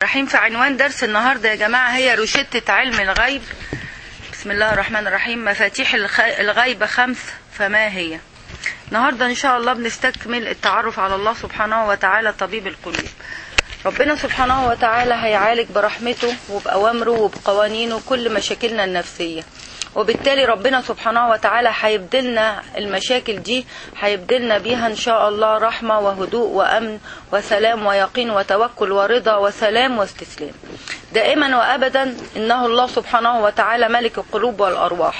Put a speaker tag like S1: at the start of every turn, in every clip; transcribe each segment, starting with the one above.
S1: الرحيم في عنوان درس النهاردة يا جماعة هي روشتة علم الغيب بسم الله الرحمن الرحيم مفاتيح الخ- الغيب خمس فما هي النهاردة إن شاء الله بنستكمل التعرف على الله سبحانه وتعالى طبيب القلوب ربنا سبحانه وتعالى هيعالج برحمته وبأوامره وبقوانينه كل مشاكلنا النفسية وبالتالي ربنا سبحانه وتعالى هيبدلنا المشاكل دي هيبدلنا بيها ان شاء الله رحمة وهدوء وامن وسلام ويقين وتوكل ورضا وسلام واستسلام دائما وابدا انه الله سبحانه وتعالى ملك القلوب والارواح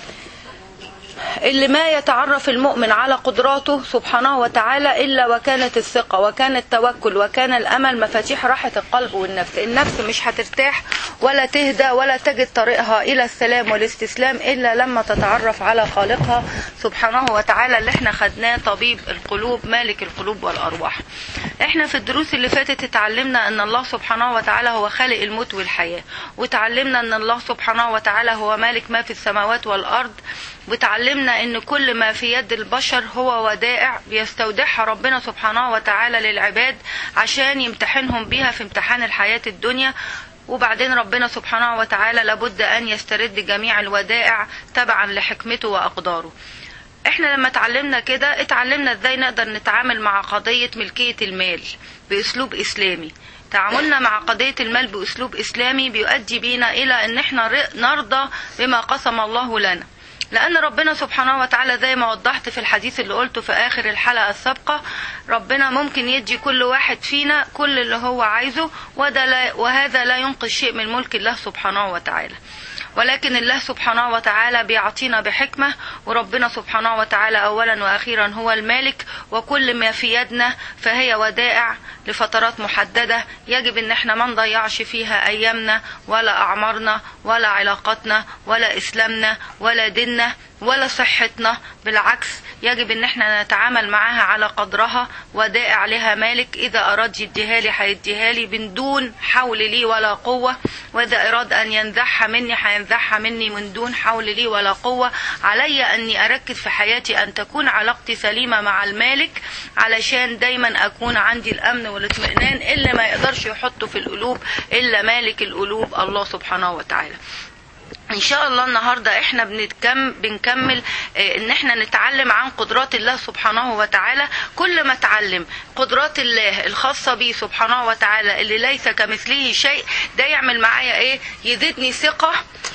S1: اللي ما يتعرف المؤمن على قدراته سبحانه وتعالى إلا وكانت الثقة وكان التوكل وكان الأمل مفاتيح راحة القلب والنفس النفس مش هترتاح ولا تهدى ولا تجد طريقها إلى السلام والاستسلام إلا لما تتعرف على خالقها سبحانه وتعالى اللي احنا خدناه طبيب القلوب مالك القلوب والأرواح احنا في الدروس اللي فاتت اتعلمنا ان الله سبحانه وتعالى هو خالق الموت والحياة وتعلمنا ان الله سبحانه وتعالى هو مالك ما في السماوات والأرض وتعلمنا ان كل ما في يد البشر هو ودائع بيستودعها ربنا سبحانه وتعالى للعباد عشان يمتحنهم بيها في امتحان الحياة الدنيا وبعدين ربنا سبحانه وتعالى لابد ان يسترد جميع الودائع تبعا لحكمته واقداره احنا لما اتعلمنا كده اتعلمنا ازاي نقدر نتعامل مع قضية ملكية المال باسلوب اسلامي تعاملنا مع قضية المال باسلوب اسلامي بيؤدي بينا الى ان احنا ر- نرضى بما قسم الله لنا لأن ربنا سبحانه وتعالى زي ما وضحت في الحديث اللي قلته في آخر الحلقة السابقة ربنا ممكن يدي كل واحد فينا كل اللي هو عايزه وده لا وهذا لا ينقذ شيء من ملك الله سبحانه وتعالى ولكن الله سبحانه وتعالى بيعطينا بحكمة وربنا سبحانه وتعالى أولا وأخيرا هو المالك وكل ما في يدنا فهي ودائع لفترات محددة يجب ان احنا ما نضيعش فيها ايامنا ولا اعمارنا ولا علاقاتنا ولا اسلامنا ولا ديننا ولا صحتنا بالعكس يجب ان احنا نتعامل معاها على قدرها ودائع لها مالك اذا اراد يديها لي هيديها لي من دون حول لي ولا قوة واذا اراد ان ينزعها مني هينزعها مني من دون حول لي ولا قوة علي اني اركز في حياتي ان تكون علاقتي سليمة مع المالك علشان دايما اكون عندي الامن والاطمئنان اللي ما يقدرش يحطه في القلوب الا مالك القلوب الله سبحانه وتعالى ان شاء الله النهارده احنا بنتكم بنكمل آه، ان احنا نتعلم عن قدرات الله سبحانه وتعالى كل ما اتعلم قدرات الله الخاصه بيه سبحانه وتعالى اللي ليس كمثله شيء ده يعمل معايا ايه يزيدني ثقه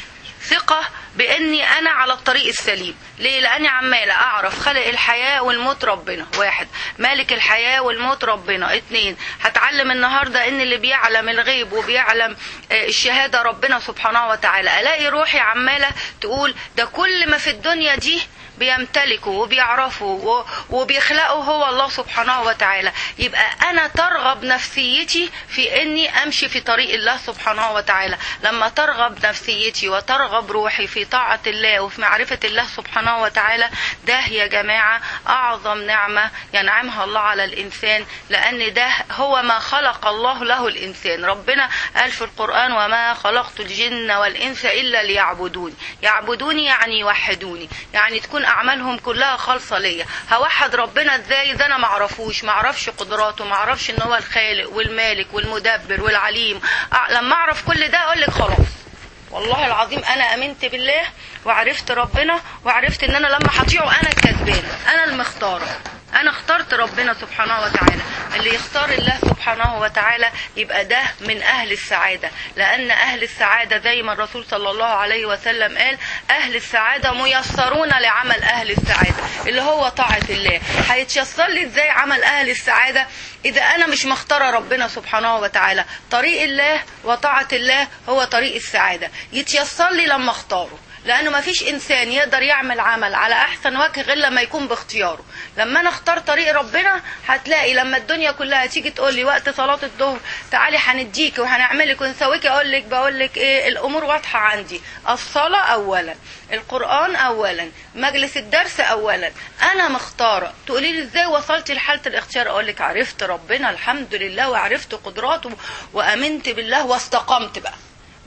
S1: ثقة باني انا على الطريق السليم ليه لاني عمالة اعرف خلق الحياة والموت ربنا واحد مالك الحياة والموت ربنا اتنين هتعلم النهاردة ان اللي بيعلم الغيب وبيعلم آه، الشهادة ربنا سبحانه وتعالى الاقي روحي عمالة تقول ده كل ما في الدنيا دي بيمتلكه وبيعرفه و- وبيخلقه هو الله سبحانه وتعالى يبقى انا ترغب نفسيتي في اني امشي في طريق الله سبحانه وتعالى لما ترغب نفسيتي وترغب روحي في طاعة الله وفي معرفة الله سبحانه وتعالى ده يا جماعة اعظم نعمة ينعمها الله على الانسان لان ده هو ما خلق الله له الانسان ربنا قال في القرآن وما خلقت الجن والانس الا ليعبدوني يعبدوني يعني يوحدوني يعني تكون اعمالهم كلها خالصه ليا هوحد ربنا ازاي ده انا معرفوش معرفش قدراته معرفش ان هو الخالق والمالك والمدبر والعليم أع- لما اعرف كل ده اقول لك خلاص والله العظيم انا امنت بالله وعرفت ربنا وعرفت ان انا لما هطيعه انا الكسبانه انا المختاره انا اخترت ربنا سبحانه وتعالى اللي يختار الله سبحانه وتعالى يبقى ده من اهل السعاده لان اهل السعاده زي ما الرسول صلى الله عليه وسلم قال اهل السعاده ميسرون لعمل اهل السعاده اللي هو طاعه الله هيتيسر لي ازاي عمل اهل السعاده اذا انا مش مختاره ربنا سبحانه وتعالى طريق الله وطاعه الله هو طريق السعاده يتيسر لي لما اختاره لانه ما فيش انسان يقدر يعمل عمل على احسن وجه غير لما يكون باختياره لما انا اختار طريق ربنا هتلاقي لما الدنيا كلها تيجي تقول لي وقت صلاه الظهر تعالي هنديكي وهنعملك ونسويكي اقول لك بقول لك ايه الامور واضحه عندي الصلاه اولا القران اولا مجلس الدرس اولا انا مختاره تقولي لي ازاي وصلتي لحاله الاختيار اقول لك عرفت ربنا الحمد لله وعرفت قدراته وامنت بالله واستقمت بقى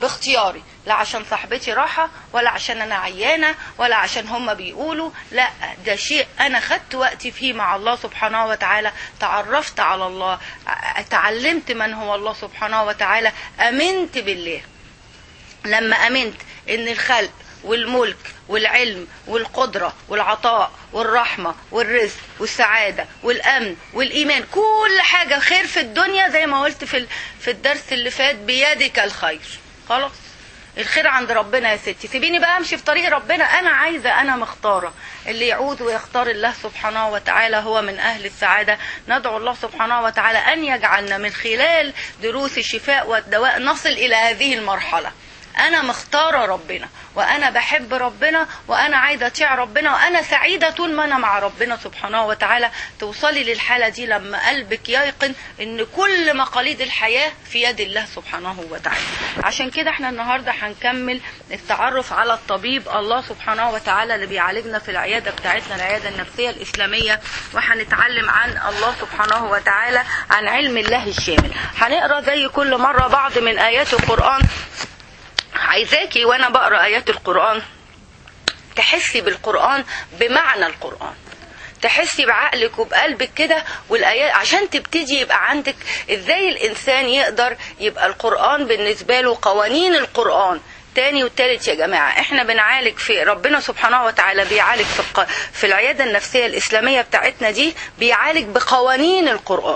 S1: باختياري لا عشان صاحبتي راحة ولا عشان انا عيانة ولا عشان هم بيقولوا لا ده شيء انا خدت وقتي فيه مع الله سبحانه وتعالى تعرفت على الله اتعلمت من هو الله سبحانه وتعالى امنت بالله لما امنت ان الخلق والملك والعلم والقدرة والعطاء والرحمة والرزق والسعادة والأمن والإيمان كل حاجة خير في الدنيا زي ما قلت في في الدرس اللي فات بيدك الخير خلاص الخير عند ربنا يا ستي سيبيني بقى امشي في طريق ربنا انا عايزه انا مختاره اللي يعود ويختار الله سبحانه وتعالى هو من اهل السعاده ندعو الله سبحانه وتعالى ان يجعلنا من خلال دروس الشفاء والدواء نصل الى هذه المرحله انا مختاره ربنا وانا بحب ربنا وانا عايزه اطيع ربنا وانا سعيده طول ما انا مع ربنا سبحانه وتعالى توصلي للحاله دي لما قلبك ييقن ان كل مقاليد الحياه في يد الله سبحانه وتعالى عشان كده احنا النهارده هنكمل التعرف على الطبيب الله سبحانه وتعالى اللي بيعالجنا في العياده بتاعتنا العياده النفسيه الاسلاميه وهنتعلم عن الله سبحانه وتعالى عن علم الله الشامل هنقرا زي كل مره بعض من ايات القران عايزاكي وانا بقرا ايات القران تحسي بالقران بمعنى القران تحسي بعقلك وبقلبك كده والايات عشان تبتدي يبقى عندك ازاي الانسان يقدر يبقى القران بالنسبه له قوانين القران تاني وتالت يا جماعة احنا بنعالج في ربنا سبحانه وتعالى بيعالج في, الق... في العيادة النفسية الإسلامية بتاعتنا دي بيعالج بقوانين القرآن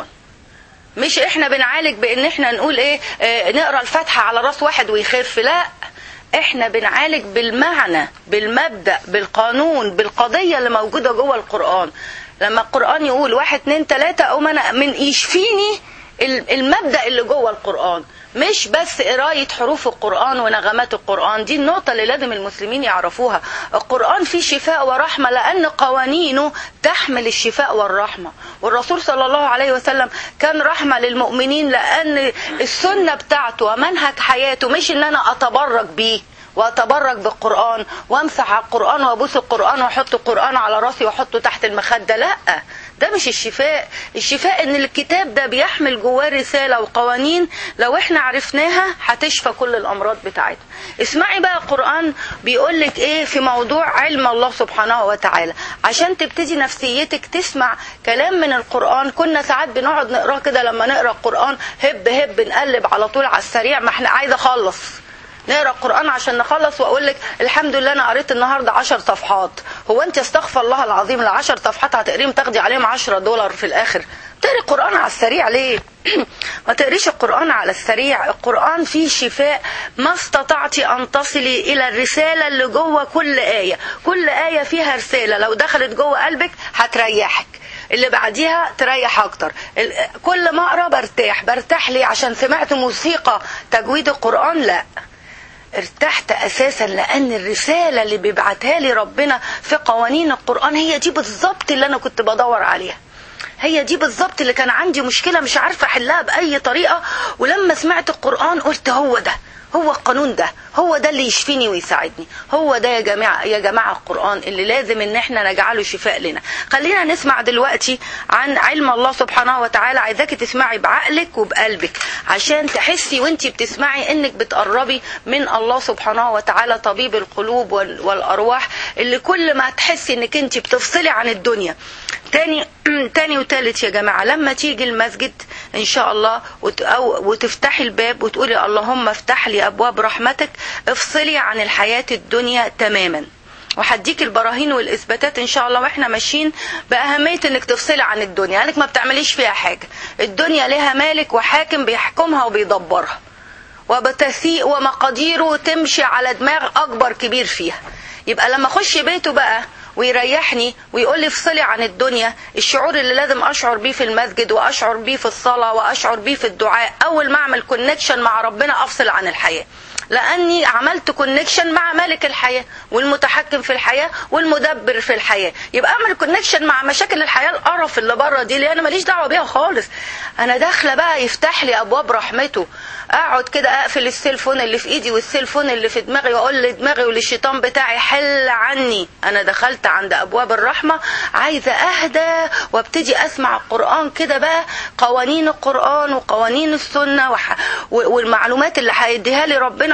S1: مش احنا بنعالج بان احنا نقول ايه اه نقرا الفاتحه على راس واحد ويخف لا احنا بنعالج بالمعنى بالمبدا بالقانون بالقضيه اللي موجوده جوه القران لما القران يقول واحد اتنين تلاته او انا من يشفيني المبدا اللي جوه القران مش بس قراية حروف القرآن ونغمات القرآن دي النقطة اللي لازم المسلمين يعرفوها القرآن فيه شفاء ورحمة لأن قوانينه تحمل الشفاء والرحمة والرسول صلى الله عليه وسلم كان رحمة للمؤمنين لأن السنة بتاعته ومنهج حياته مش إن أنا أتبرك بيه واتبرك بالقران وامسح على القران وابوس القران واحط القران على راسي واحطه تحت المخده لا ده مش الشفاء الشفاء ان الكتاب ده بيحمل جواه رساله وقوانين لو احنا عرفناها هتشفى كل الامراض بتاعتنا اسمعي بقى القران بيقول لك ايه في موضوع علم الله سبحانه وتعالى عشان تبتدي نفسيتك تسمع كلام من القران كنا ساعات بنقعد نقراه كده لما نقرا القران هب هب نقلب على طول على السريع ما احنا عايزه اخلص نقرا القران عشان نخلص واقول لك الحمد لله انا قريت النهارده 10 صفحات هو انت استغفر الله العظيم ال 10 صفحات هتقريهم تاخدي عليهم 10 دولار في الاخر تقري القران على السريع ليه ما تقريش القران على السريع القران فيه شفاء ما استطعتي ان تصلي الى الرساله اللي جوه كل ايه كل ايه فيها رساله لو دخلت جوه قلبك هتريحك اللي بعديها تريح اكتر كل ما اقرا برتاح برتاح ليه عشان سمعت موسيقى تجويد القران لا ارتحت اساسا لان الرساله اللي بيبعتها لي ربنا في قوانين القران هي دي بالظبط اللي انا كنت بدور عليها هي دي بالظبط اللي كان عندي مشكله مش عارفه احلها باي طريقه ولما سمعت القران قلت هو ده هو القانون ده هو ده اللي يشفيني ويساعدني هو ده يا جماعة يا جماعة القرآن اللي لازم ان احنا نجعله شفاء لنا خلينا نسمع دلوقتي عن علم الله سبحانه وتعالى عايزاكي تسمعي بعقلك وبقلبك عشان تحسي وانتي بتسمعي انك بتقربي من الله سبحانه وتعالى طبيب القلوب والارواح اللي كل ما تحسي انك انتي بتفصلي عن الدنيا تاني تاني وتالت يا جماعة لما تيجي المسجد ان شاء الله وت أو وتفتحي الباب وتقولي اللهم افتح لي ابواب رحمتك افصلي عن الحياة الدنيا تماما وهديك البراهين والاثباتات ان شاء الله واحنا ماشيين باهميه انك تفصلي عن الدنيا انك ما بتعمليش فيها حاجه الدنيا لها مالك وحاكم بيحكمها وبيدبرها وبتسيء ومقاديره تمشي على دماغ اكبر كبير فيها يبقى لما اخش بيته بقى ويريحني ويقول لي افصلي عن الدنيا الشعور اللي لازم اشعر بيه في المسجد واشعر بيه في الصلاه واشعر بيه في الدعاء اول ما اعمل كونكشن مع ربنا افصل عن الحياه لاني عملت كونكشن مع مالك الحياه والمتحكم في الحياه والمدبر في الحياه يبقى اعمل كونكشن مع مشاكل الحياه القرف اللي بره دي اللي انا ماليش دعوه بيها خالص انا داخله بقى يفتح لي ابواب رحمته اقعد كده اقفل السيلفون اللي في ايدي والسيلفون اللي في دماغي واقول لدماغي وللشيطان بتاعي حل عني انا دخلت عند ابواب الرحمه عايزه اهدى وابتدي اسمع القران كده بقى قوانين القران وقوانين السنه وح... والمعلومات اللي هيديها لي ربنا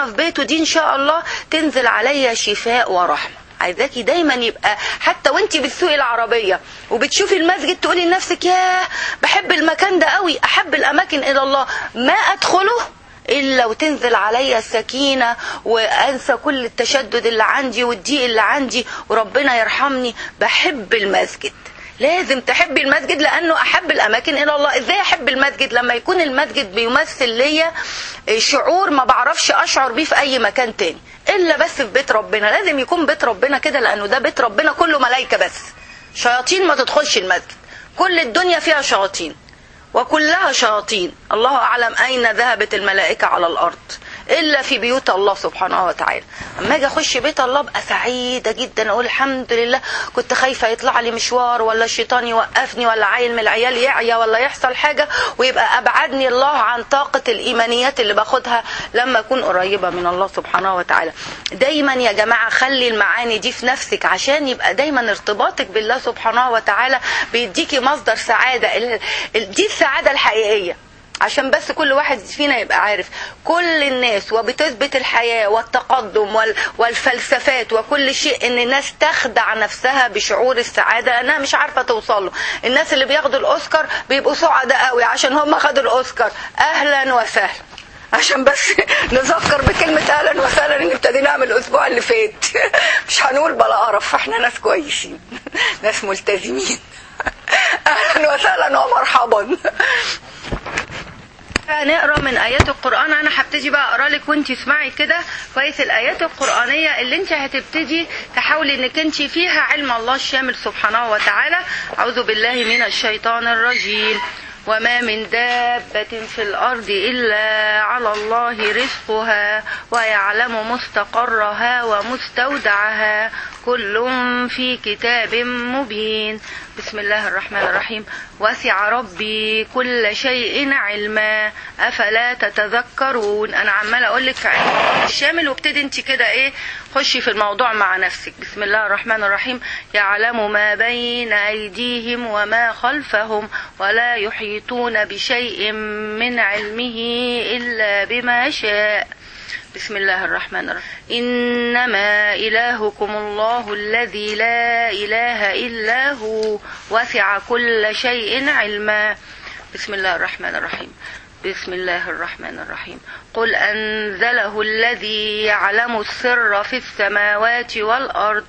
S1: ربنا في بيته دي ان شاء الله تنزل عليا شفاء ورحمه عايزاكي دايما يبقى حتى وانت بتسوقي العربيه وبتشوفي المسجد تقولي لنفسك ياه بحب المكان ده قوي احب الاماكن الى الله ما ادخله الا وتنزل عليا السكينه وانسى كل التشدد اللي عندي والضيق اللي عندي وربنا يرحمني بحب المسجد لازم تحبي المسجد لانه احب الاماكن الى الله ازاي احب المسجد لما يكون المسجد بيمثل ليا شعور ما بعرفش اشعر بيه في اي مكان تاني الا بس في بيت ربنا لازم يكون بيت ربنا كده لانه ده بيت ربنا كله ملائكه بس شياطين ما تدخلش المسجد كل الدنيا فيها شياطين وكلها شياطين الله اعلم اين ذهبت الملائكه على الارض الا في بيوت الله سبحانه وتعالى اما اجي اخش بيت الله ابقى سعيده جدا اقول الحمد لله كنت خايفه يطلع لي مشوار ولا الشيطان يوقفني ولا عيل من العيال يعيا ولا يحصل حاجه ويبقى ابعدني الله عن طاقه الايمانيات اللي باخدها لما اكون قريبه من الله سبحانه وتعالى دايما يا جماعه خلي المعاني دي في نفسك عشان يبقى دايما ارتباطك بالله سبحانه وتعالى بيديكي مصدر سعاده دي السعاده الحقيقيه عشان بس كل واحد فينا يبقى عارف كل الناس وبتثبت الحياة والتقدم والفلسفات وكل شيء ان الناس تخدع نفسها بشعور السعادة لانها مش عارفة توصل له الناس اللي بياخدوا الاوسكار بيبقوا سعداء قوي عشان هم خدوا الاوسكار اهلا وسهلا عشان بس نذكر بكلمة اهلا وسهلا ان ابتدينا نعمل الاسبوع اللي فات مش هنقول بلا قرف احنا ناس كويسين ناس ملتزمين اهلا وسهلا ومرحبا نقرا من ايات القران انا هبتدي بقى اقرا لك وانت اسمعي كده كويس الايات القرانيه اللي انت هتبتدي تحاولي انك انت فيها علم الله الشامل سبحانه وتعالى اعوذ بالله من الشيطان الرجيم وما من دابة في الأرض إلا على الله رزقها ويعلم مستقرها ومستودعها كل في كتاب مبين بسم الله الرحمن الرحيم وسع ربي كل شيء علما أفلا تتذكرون أنا عمالة أقول لك علم الله الشامل وابتدي أنت كده إيه خشي في الموضوع مع نفسك بسم الله الرحمن الرحيم يعلم ما بين أيديهم وما خلفهم ولا يحيطون بشيء من علمه إلا بما شاء بسم الله الرحمن الرحيم إنما إلهكم الله الذي لا إله إلا هو وسع كل شيء علما بسم الله الرحمن الرحيم بسم الله الرحمن الرحيم قل أنزله الذي يعلم السر في السماوات والأرض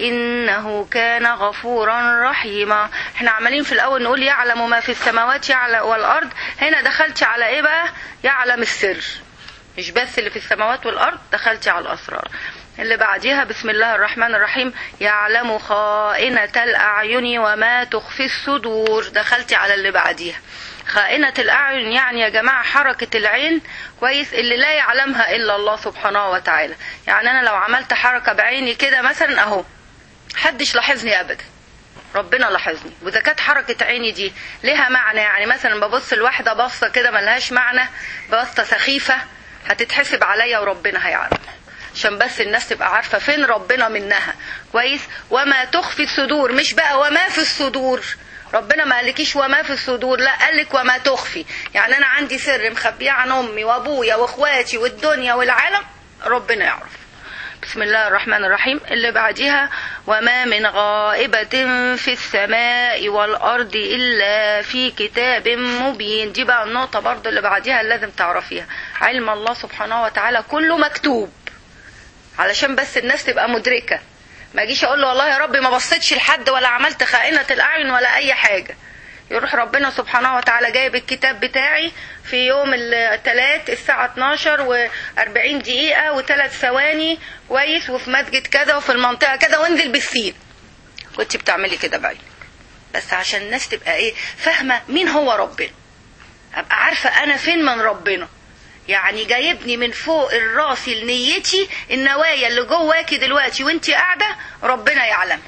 S1: إنه كان غفورا رحيما احنا عمالين في الأول نقول يعلم ما في السماوات والأرض هنا دخلت على إيه بقى يعلم السر مش بس اللي في السماوات والأرض دخلت على الأسرار اللي بعديها بسم الله الرحمن الرحيم يعلم خائنة الأعين وما تخفي الصدور دخلتي على اللي بعديها خائنة الأعين يعني يا جماعة حركة العين كويس اللي لا يعلمها إلا الله سبحانه وتعالى يعني أنا لو عملت حركة بعيني كده مثلا أهو حدش لاحظني أبدا ربنا لاحظني واذا كانت حركه عيني دي لها معنى يعني مثلا ببص لواحده بصه كده ملهاش معنى بصه سخيفه هتتحسب عليا وربنا هيعلم عشان بس الناس تبقى عارفه فين ربنا منها كويس وما تخفي الصدور مش بقى وما في الصدور ربنا ما قالكيش وما في الصدور لا قالك وما تخفي يعني انا عندي سر مخبيه عن امي وابويا واخواتي والدنيا والعالم ربنا يعرف بسم الله الرحمن الرحيم اللي بعديها وما من غائبة في السماء والأرض إلا في كتاب مبين دي بقى النقطة برضو اللي بعديها لازم تعرفيها علم الله سبحانه وتعالى كله مكتوب علشان بس الناس تبقى مدركة ما اجيش اقول له والله يا رب ما بصيتش لحد ولا عملت خائنة الأعين ولا أي حاجة يروح ربنا سبحانه وتعالى جايب الكتاب بتاعي في يوم الثلاث الساعة 12 و40 دقيقة وثلاث ثواني كويس وفي مسجد كذا وفي المنطقة كذا وانزل بالسين كنت بتعملي كده بعينك بس عشان الناس تبقى ايه فاهمة مين هو ربنا ابقى عارفة انا فين من ربنا يعني جايبني من فوق الراس لنيتي النوايا اللي جواكي دلوقتي وانت قاعدة ربنا يعلمها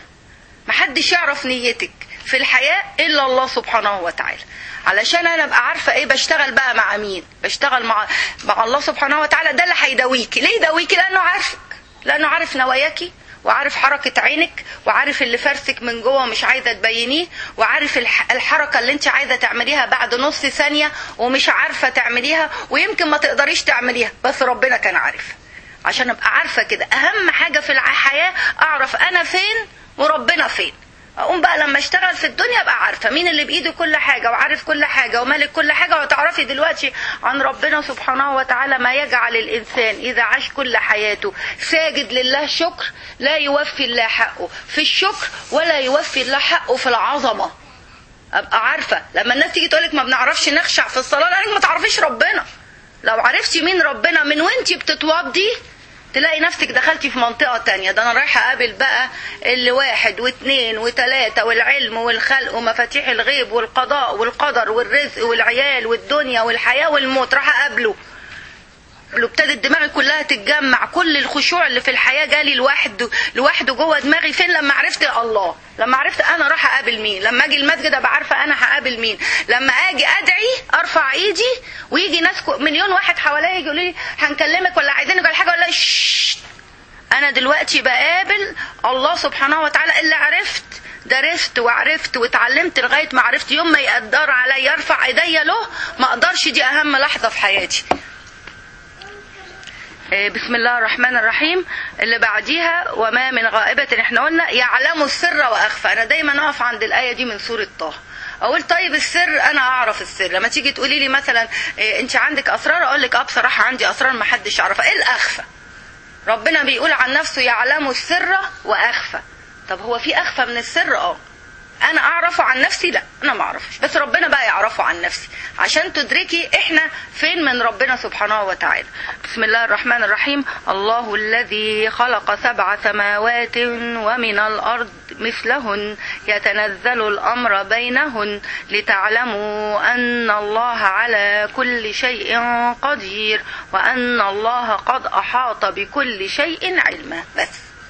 S1: محدش يعرف نيتك في الحياة إلا الله سبحانه وتعالى علشان أنا أبقى عارفة إيه بشتغل بقى مع مين بشتغل مع مع الله سبحانه وتعالى ده اللي هيداويكي ليه يداويكي لأنه عارفك لأنه عارف نواياكي وعارف حركة عينك وعارف اللي فارسك من جوه مش عايزة تبينيه وعارف الحركة اللي انت عايزة تعمليها بعد نص ثانية ومش عارفة تعمليها ويمكن ما تقدريش تعمليها بس ربنا كان عارف عشان ابقى عارفه كده اهم حاجه في الحياه اعرف انا فين وربنا فين اقوم بقى لما اشتغل في الدنيا ابقى عارفه مين اللي بايده كل حاجه وعارف كل حاجه ومالك كل حاجه وتعرفي دلوقتي عن ربنا سبحانه وتعالى ما يجعل الانسان اذا عاش كل حياته ساجد لله شكر لا يوفي الله حقه في الشكر ولا يوفي الله حقه في العظمه ابقى عارفه لما الناس تيجي تقولك ما بنعرفش نخشع في الصلاه لانك ما تعرفيش ربنا لو عرفتي مين ربنا من وانتي بتتوضي تلاقي نفسك دخلتي في منطقة تانية ده أنا رايحة أقابل بقى اللي واحد واثنين وثلاثة والعلم والخلق ومفاتيح الغيب والقضاء والقدر والرزق والعيال والدنيا والحياة والموت راح أقابله لو ابتدت دماغي كلها تتجمع كل الخشوع اللي في الحياه جالي لوحده لوحده جوه دماغي فين لما عرفت الله لما عرفت انا راح اقابل مين لما اجي المسجد ابقى عارفه انا هقابل مين لما اجي ادعي ارفع ايدي ويجي ناس مليون واحد حواليا يجي يقولوا لي هنكلمك ولا عايزينك ولا حاجه ولا ششت انا دلوقتي بقابل الله سبحانه وتعالى اللي عرفت درست وعرفت واتعلمت لغايه ما عرفت يوم ما يقدر عليا ارفع ايديا له ما اقدرش دي اهم لحظه في حياتي بسم الله الرحمن الرحيم اللي بعديها وما من غائبة احنا قلنا يعلم السر واخفى انا دايما اقف عند الايه دي من سوره طه اقول طيب السر انا اعرف السر لما تيجي تقولي لي مثلا إيه انت عندك اسرار اقول لك اه بصراحه عندي اسرار ما حدش يعرفها ايه الاخفى ربنا بيقول عن نفسه يعلم السر واخفى طب هو في اخفى من السر اه انا اعرفه عن نفسي لا انا ما اعرفش بس ربنا بقى يعرفه عن نفسي عشان تدركي احنا فين من ربنا سبحانه وتعالى بسم الله الرحمن الرحيم الله الذي خلق سبع سماوات ومن الارض مثلهن يتنزل الامر بينهن لتعلموا ان الله على كل شيء قدير وان الله قد احاط بكل شيء علما بس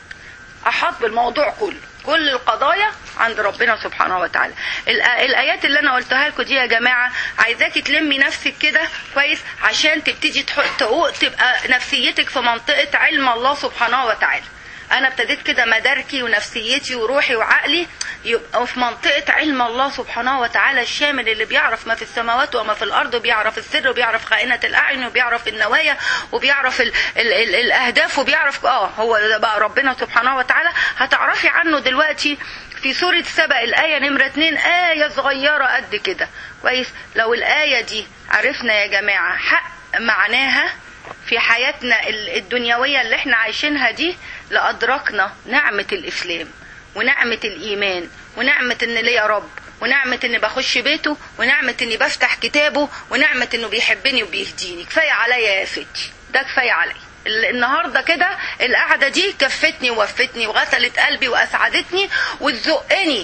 S1: احاط بالموضوع كله كل القضايا عند ربنا سبحانه وتعالى الايات اللي انا قلتها لكم دي يا جماعه عايزاكي تلمي نفسك كده كويس عشان تبتدي تحط تبقى نفسيتك في منطقه علم الله سبحانه وتعالى انا ابتديت كده مداركي ونفسيتي وروحي وعقلي يبقى في منطقه علم الله سبحانه وتعالى الشامل اللي بيعرف ما في السماوات وما في الارض وبيعرف السر وبيعرف خائنه الاعين وبيعرف النوايا وبيعرف ال ال ال الاهداف وبيعرف اه هو ده بقى ربنا سبحانه وتعالى هتعرفي عنه دلوقتي في سورة سبأ الآية نمرة اتنين آية صغيرة قد كده كويس لو الآية دي عرفنا يا جماعة حق معناها في حياتنا الدنيوية اللي احنا عايشينها دي لأدركنا نعمة الإسلام ونعمة الإيمان ونعمة إن ليا رب ونعمة إني بخش بيته ونعمة إني بفتح كتابه ونعمة إنه بيحبني وبيهديني كفاية عليا يا ستي ده كفاية عليا النهارده كده القعده دي كفتني ووفتني وغسلت قلبي واسعدتني وتزقني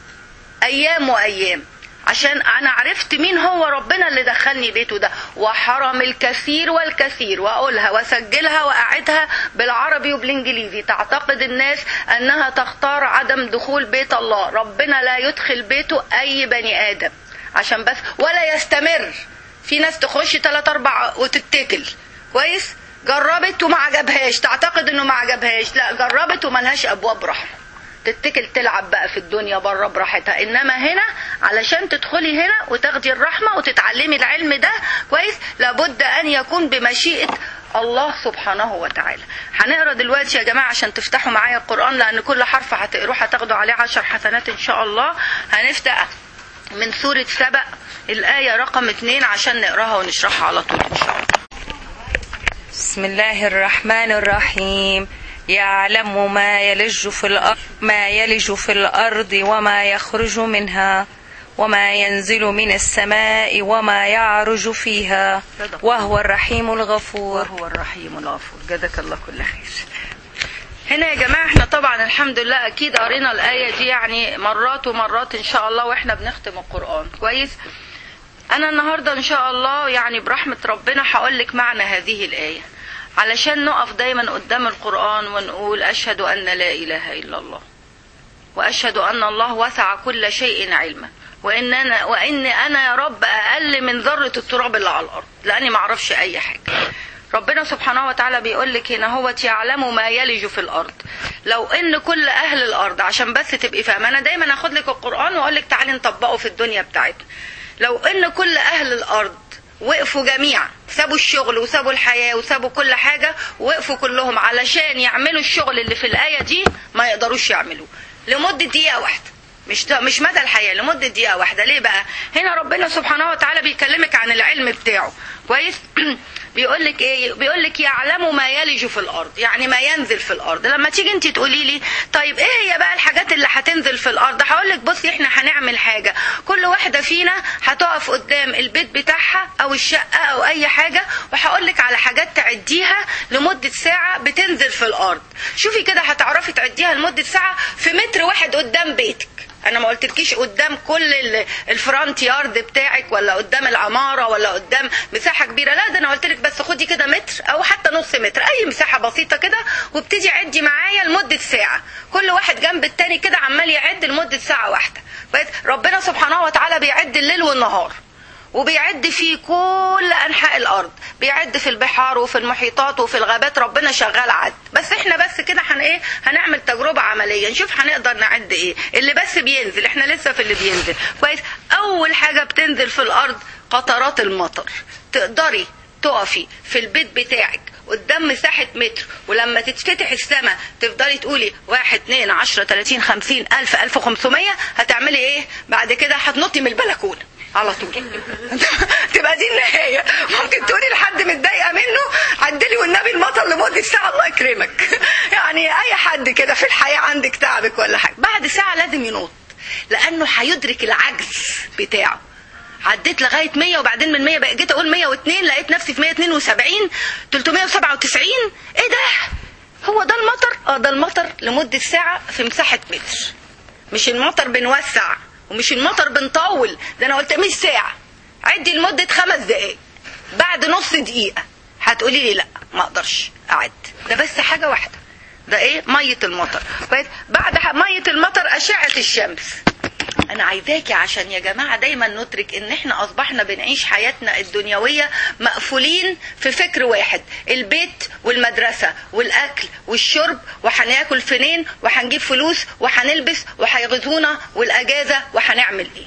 S1: ايام وايام عشان انا عرفت مين هو ربنا اللي دخلني بيته ده وحرم الكثير والكثير واقولها واسجلها واعدها بالعربي وبالانجليزي تعتقد الناس انها تختار عدم دخول بيت الله ربنا لا يدخل بيته اي بني ادم عشان بس ولا يستمر في ناس تخش ثلاث اربع وتتكل كويس جربت وما عجبهاش تعتقد انه ما عجبهاش لا جربت وملهاش ابواب رحمه تتكل تلعب بقى في الدنيا بره براحتها انما هنا علشان تدخلي هنا وتاخدي الرحمه وتتعلمي العلم ده كويس لابد ان يكون بمشيئه الله سبحانه وتعالى هنقرا دلوقتي يا جماعه عشان تفتحوا معايا القران لان كل حرف هتقروه هتاخدوا عليه عشر حسنات ان شاء الله هنفتح من سوره سبأ الايه رقم اتنين عشان نقراها ونشرحها على طول ان شاء الله
S2: بسم الله الرحمن الرحيم يعلم ما يلج في الأرض ما يلج في الأرض وما يخرج منها وما ينزل من السماء وما يعرج فيها وهو الرحيم الغفور
S1: وهو الرحيم الغفور جزاك الله كل خير هنا يا جماعة احنا طبعا الحمد لله اكيد قرينا الآية دي يعني مرات ومرات ان شاء الله واحنا بنختم القرآن كويس انا النهاردة ان شاء الله يعني برحمة ربنا هقول لك معنى هذه الآية علشان نقف دايما قدام القرآن ونقول أشهد أن لا إله إلا الله وأشهد أن الله وسع كل شيء علما وإن أنا وإن أنا يا رب أقل من ذرة التراب اللي على الأرض لأني ما أعرفش أي حاجة ربنا سبحانه وتعالى بيقول لك هنا هو يعلم ما يلج في الارض لو ان كل اهل الارض عشان بس تبقي فاهمه انا دايما اخد لك القران واقول لك تعالي نطبقه في الدنيا بتاعتنا لو ان كل اهل الارض وقفوا جميعا سابوا الشغل وسابوا الحياة وسابوا كل حاجة وقفوا كلهم علشان يعملوا الشغل اللي في الآية دي ما يقدروش يعملوه لمدة دقيقة واحدة مش مش مدى الحياة لمدة دقيقة واحدة ليه بقى هنا ربنا سبحانه وتعالى بيكلمك عن العلم بتاعه كويس بيقول لك ايه بيقول لك يعلم ما يلج في الارض يعني ما ينزل في الارض لما تيجي انت تقولي لي طيب ايه هي بقى الحاجات اللي هتنزل في الارض هقول لك بصي احنا هنعمل حاجه كل واحده فينا هتقف قدام البيت بتاعها او الشقه او اي حاجه وهقول لك على حاجات تعديها لمده ساعه بتنزل في الارض شوفي كده هتعرفي تعديها لمده ساعه في متر واحد قدام بيتك انا ما قلتلكيش قدام كل الفرونت يارد بتاعك ولا قدام العماره ولا قدام مساحه كبيره لا ده انا قلت لك بس خدي كده متر او حتى نص متر اي مساحه بسيطه كده وابتدي عدي معايا لمده ساعه كل واحد جنب التاني كده عمال يعد لمده ساعه واحده بس ربنا سبحانه وتعالى بيعد الليل والنهار وبيعد في كل انحاء الارض بيعد في البحار وفي المحيطات وفي الغابات ربنا شغال عد بس احنا بس كده هن ايه هنعمل تجربه عمليه نشوف هنقدر نعد ايه اللي بس بينزل احنا لسه في اللي بينزل كويس اول حاجه بتنزل في الارض قطرات المطر تقدري تقفي في البيت بتاعك قدام مساحة متر ولما تتفتح السماء تفضلي تقولي واحد اتنين عشرة تلاتين خمسين ألف ألف وخمسمية هتعملي ايه بعد كده هتنطي من البلكونة على طول تبقى دي النهايه ممكن تقولي لحد متضايقه منه عدلي والنبي المطر لمده ساعه الله يكرمك يعني اي حد كده في الحياه عندك تعبك ولا حاجه بعد ساعه لازم ينط لانه هيدرك العجز بتاعه عديت لغايه 100 وبعدين من 100 بقى جيت اقول 102 لقيت نفسي في 172 397 ايه ده هو ده المطر اه ده المطر لمده ساعه في مساحه متر مش المطر بنوسع ومش المطر بنطول ده انا قلت مش ساعة عدي لمدة خمس دقايق بعد نص دقيقة هتقولي لي لا ما اقدرش اعد ده بس حاجة واحدة ده ايه مية المطر بعد مية المطر اشعة الشمس انا عايزاكي عشان يا جماعة دايما ندرك ان احنا اصبحنا بنعيش حياتنا الدنيوية مقفولين في فكر واحد البيت والمدرسة والاكل والشرب وهناكل فين وهنجيب فلوس وهنلبس وهيغزونا والاجازة وهنعمل ايه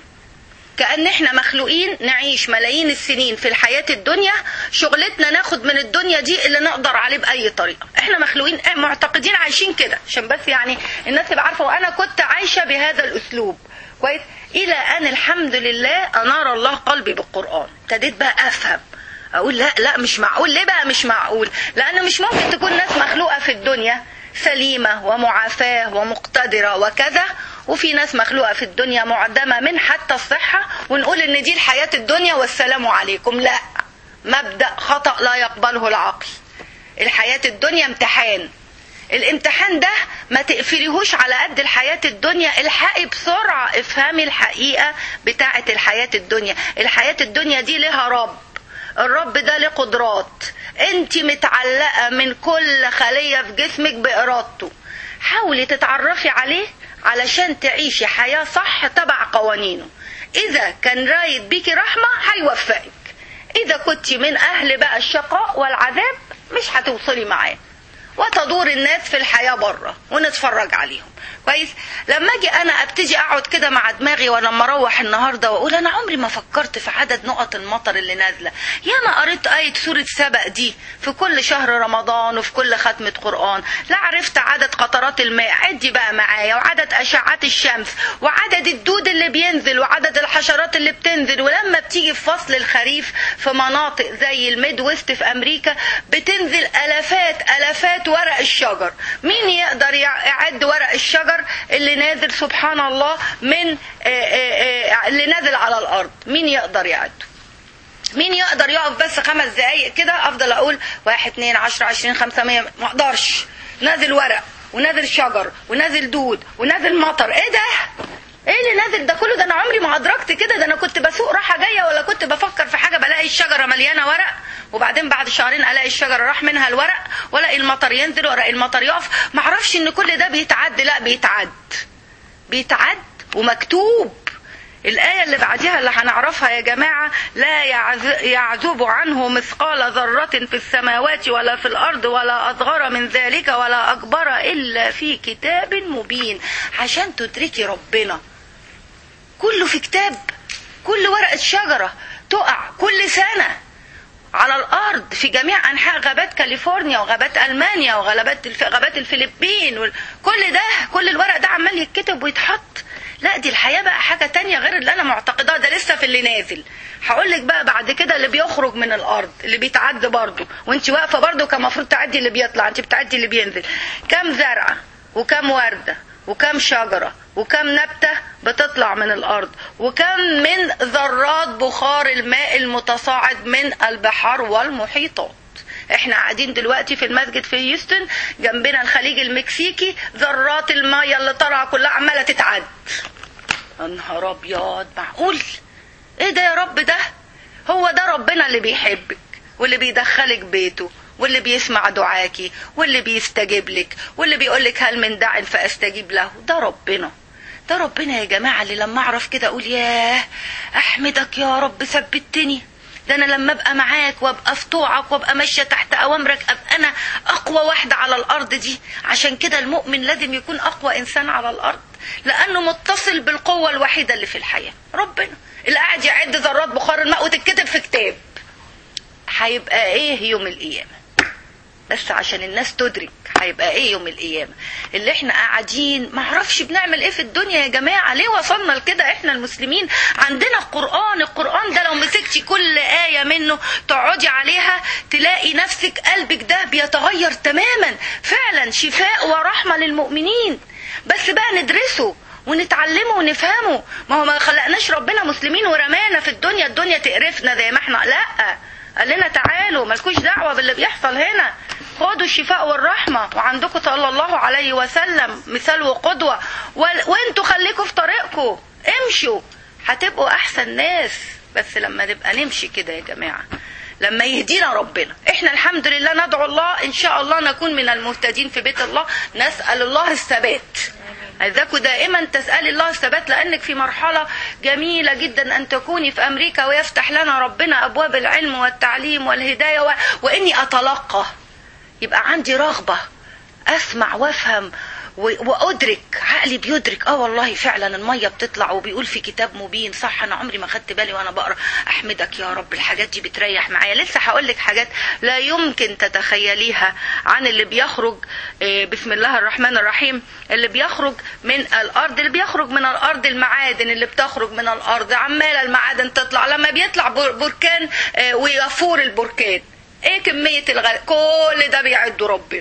S1: كأن احنا مخلوقين نعيش ملايين السنين في الحياة الدنيا شغلتنا ناخد من الدنيا دي اللي نقدر عليه بأي طريقة احنا مخلوقين معتقدين عايشين كده عشان بس يعني الناس تبقى عارفة وانا كنت عايشة بهذا الاسلوب كويس الى ان الحمد لله انار الله قلبي بالقران ابتديت بقى افهم اقول لا لا مش معقول ليه بقى مش معقول لان مش ممكن تكون ناس مخلوقه في الدنيا سليمه ومعافاه ومقتدره وكذا وفي ناس مخلوقه في الدنيا معدمه من حتى الصحه ونقول ان دي الحياه الدنيا والسلام عليكم لا مبدا خطا لا يقبله العقل الحياه الدنيا امتحان الامتحان ده ما تقفليهوش على قد الحياة الدنيا الحقي بسرعة افهمي الحقيقة بتاعة الحياة الدنيا الحياة الدنيا دي لها رب الرب ده له قدرات انت متعلقة من كل خلية في جسمك بإرادته حاولي تتعرفي عليه علشان تعيشي حياة صح تبع قوانينه إذا كان رايد بيكي رحمة هيوفقك إذا كنت من أهل بقى الشقاء والعذاب مش هتوصلي معاه وتدور الناس في الحياة بره ونتفرج عليهم كويس لما اجي انا ابتدي اقعد كده مع دماغي وانا لما اروح النهارده واقول انا عمري ما فكرت في عدد نقط المطر اللي نازله يا ما قريت ايه سوره سبأ دي في كل شهر رمضان وفي كل ختمه قران لا عرفت عدد قطرات الماء عدي بقى معايا وعدد اشعات الشمس وعدد الدود اللي بينزل وعدد الحشرات اللي بتنزل ولما بتيجي في فصل الخريف في مناطق زي الميد ويست في امريكا بتنزل الافات الافات ورق الشجر مين يقدر يعد ورق الشجر اللي نازل سبحان الله من اللي نازل على الارض مين يقدر يعده مين يقدر يقف بس خمس دقايق كده افضل اقول واحد اتنين عشرة عشرين خمسة مية ما اقدرش نازل ورق ونازل شجر ونازل دود ونازل مطر ايه ده ايه اللي نازل ده كله ده انا عمري ما ادركت كده ده انا كنت بسوق راحه جايه ولا كنت بفكر في حاجه بلاقي الشجره مليانه ورق وبعدين بعد شهرين الاقي الشجره راح منها الورق والاقي المطر ينزل والاقي المطر يقف ما اعرفش ان كل ده بيتعد لا بيتعد بيتعد ومكتوب الآية اللي بعدها اللي هنعرفها يا جماعة لا يعزب عنه مثقال ذرة في السماوات ولا في الأرض ولا أصغر من ذلك ولا أكبر إلا في كتاب مبين عشان تدركي ربنا كله في كتاب كل ورقة شجرة تقع كل سنة على الارض في جميع انحاء غابات كاليفورنيا وغابات المانيا وغابات الف... غابات الفلبين وال... كل ده كل الورق ده عمال يتكتب ويتحط لا دي الحياه بقى حاجه تانية غير اللي انا معتقداه ده لسه في اللي نازل هقول لك بقى بعد كده اللي بيخرج من الارض اللي بيتعدى برضه وانت واقفه برضه كان المفروض تعدي اللي بيطلع انت بتعدي اللي بينزل كام زرعه وكام ورده وكم شجرة وكم نبتة بتطلع من الأرض وكم من ذرات بخار الماء المتصاعد من البحار والمحيطات احنا قاعدين دلوقتي في المسجد في هيوستن جنبنا الخليج المكسيكي ذرات المية اللي طالعة كلها عمالة تتعد يا نهار ابيض معقول ايه ده يا رب ده هو ده ربنا اللي بيحبك واللي بيدخلك بيته واللي بيسمع دعاكي واللي بيستجيب لك واللي بيقول لك هل من داع فاستجيب له ده ربنا ده ربنا يا جماعه اللي لما اعرف كده اقول ياه احمدك يا رب ثبتني ده انا لما ابقى معاك وابقى في طوعك وابقى ماشيه تحت اوامرك ابقى انا اقوى واحده على الارض دي عشان كده المؤمن لازم يكون اقوى انسان على الارض لانه متصل بالقوه الوحيده اللي في الحياه ربنا اللي قاعد يعد ذرات بخار الماء وتتكتب في كتاب هيبقى ايه يوم القيامه بس عشان الناس تدرك هيبقى ايه يوم القيامة اللي احنا قاعدين معرفش بنعمل ايه في الدنيا يا جماعة ليه وصلنا لكده احنا المسلمين عندنا القرآن القرآن ده لو مسكتي كل آية منه تقعدي عليها تلاقي نفسك قلبك ده بيتغير تماما فعلا شفاء ورحمة للمؤمنين بس بقى ندرسه ونتعلمه ونفهمه ما هو ما خلقناش ربنا مسلمين ورمانا في الدنيا الدنيا تقرفنا زي ما احنا لا قال لنا تعالوا مالكوش دعوه باللي بيحصل هنا خدوا الشفاء والرحمه وعندكم صلى الله عليه وسلم مثال وقدوه وانتوا خليكم في طريقكم امشوا هتبقوا احسن ناس بس لما نبقى نمشي كده يا جماعه لما يهدينا ربنا احنا الحمد لله ندعو الله ان شاء الله نكون من المهتدين في بيت الله نسال الله الثبات عايزاكوا دائما تسألي الله الثبات لأنك في مرحلة جميلة جدا أن تكوني في أمريكا ويفتح لنا ربنا أبواب العلم والتعليم والهداية و... وإني أتلقى يبقى عندي رغبة أسمع وأفهم وادرك عقلي بيدرك اه والله فعلا الميه بتطلع وبيقول في كتاب مبين صح انا عمري ما خدت بالي وانا بقرا احمدك يا رب الحاجات دي بتريح معايا لسه هقول لك حاجات لا يمكن تتخيليها عن اللي بيخرج بسم الله الرحمن الرحيم اللي بيخرج من الارض اللي بيخرج من الارض المعادن اللي بتخرج من الارض عماله المعادن تطلع لما بيطلع بركان ويفور البركان ايه كميه الغاز كل ده بيعده ربنا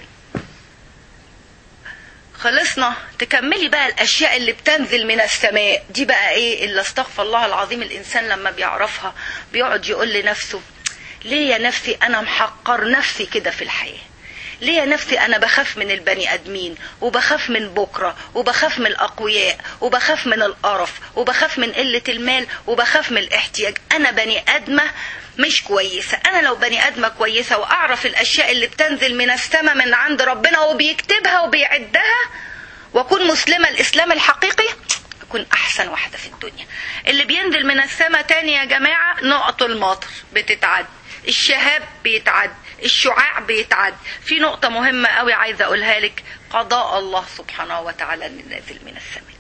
S1: خلصنا تكملي بقى الاشياء اللي بتنزل من السماء دي بقى ايه اللي استغفر الله العظيم الانسان لما بيعرفها بيقعد يقول لنفسه ليه يا نفسي انا محقر نفسي كده في الحياه ليه يا نفسي انا بخاف من البني ادمين وبخاف من بكره وبخاف من الاقوياء وبخاف من القرف وبخاف من قله المال وبخاف من الاحتياج انا بني ادمه مش كويسة أنا لو بني آدمة كويسة وأعرف الأشياء اللي بتنزل من السماء من عند ربنا وبيكتبها وبيعدها وأكون مسلمة الإسلام الحقيقي أكون أحسن واحدة في الدنيا اللي بينزل من السماء تاني يا جماعة نقط المطر بتتعد الشهاب بيتعد الشعاع بيتعد في نقطة مهمة قوي عايزة أقولها لك قضاء الله سبحانه وتعالى اللي نازل من السماء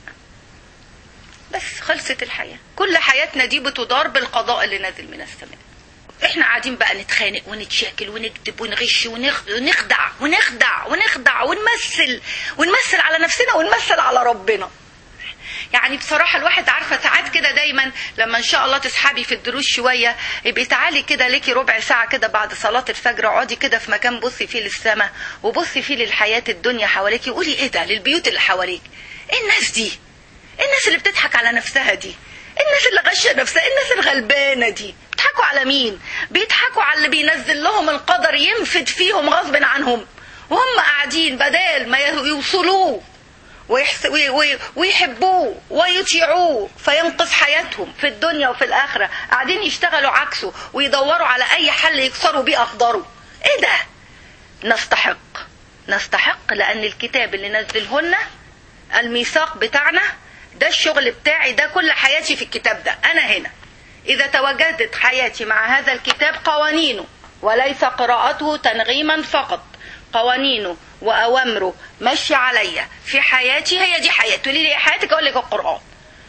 S1: بس خلصت الحياة كل حياتنا دي بتدار بالقضاء اللي نازل من السماء احنا قاعدين بقى نتخانق ونتشاكل ونكذب ونغش ونخدع ونخدع ونخدع ونمثل ونمثل على نفسنا ونمثل على ربنا يعني بصراحة الواحد عارفة ساعات كده دايما لما ان شاء الله تسحبي في الدروس شوية يبقى تعالي كده ليكي ربع ساعة كده بعد صلاة الفجر اقعدي كده في مكان بصي فيه للسماء وبصي فيه للحياة الدنيا حواليكي وقولي ايه ده للبيوت اللي حواليك ايه الناس دي ايه الناس اللي بتضحك على نفسها دي الناس اللي غشه نفسها الناس الغلبانة دي بيضحكوا على مين بيضحكوا على اللي بينزل لهم القدر ينفد فيهم غصب عنهم وهم قاعدين بدال ما يوصلوه ويحس... وي... وي... ويحبوه ويطيعوه فينقذ حياتهم في الدنيا وفي الآخرة قاعدين يشتغلوا عكسه ويدوروا على أي حل يكسروا بيه أقداره إيه ده نستحق نستحق لأن الكتاب اللي نزلهن الميثاق بتاعنا ده الشغل بتاعي ده كل حياتي في الكتاب ده أنا هنا إذا تواجدت حياتي مع هذا الكتاب قوانينه وليس قراءته تنغيما فقط قوانينه وأوامره ماشية عليا في حياتي هي دي حياتي تقولي لي حياتك أقول لك القرآن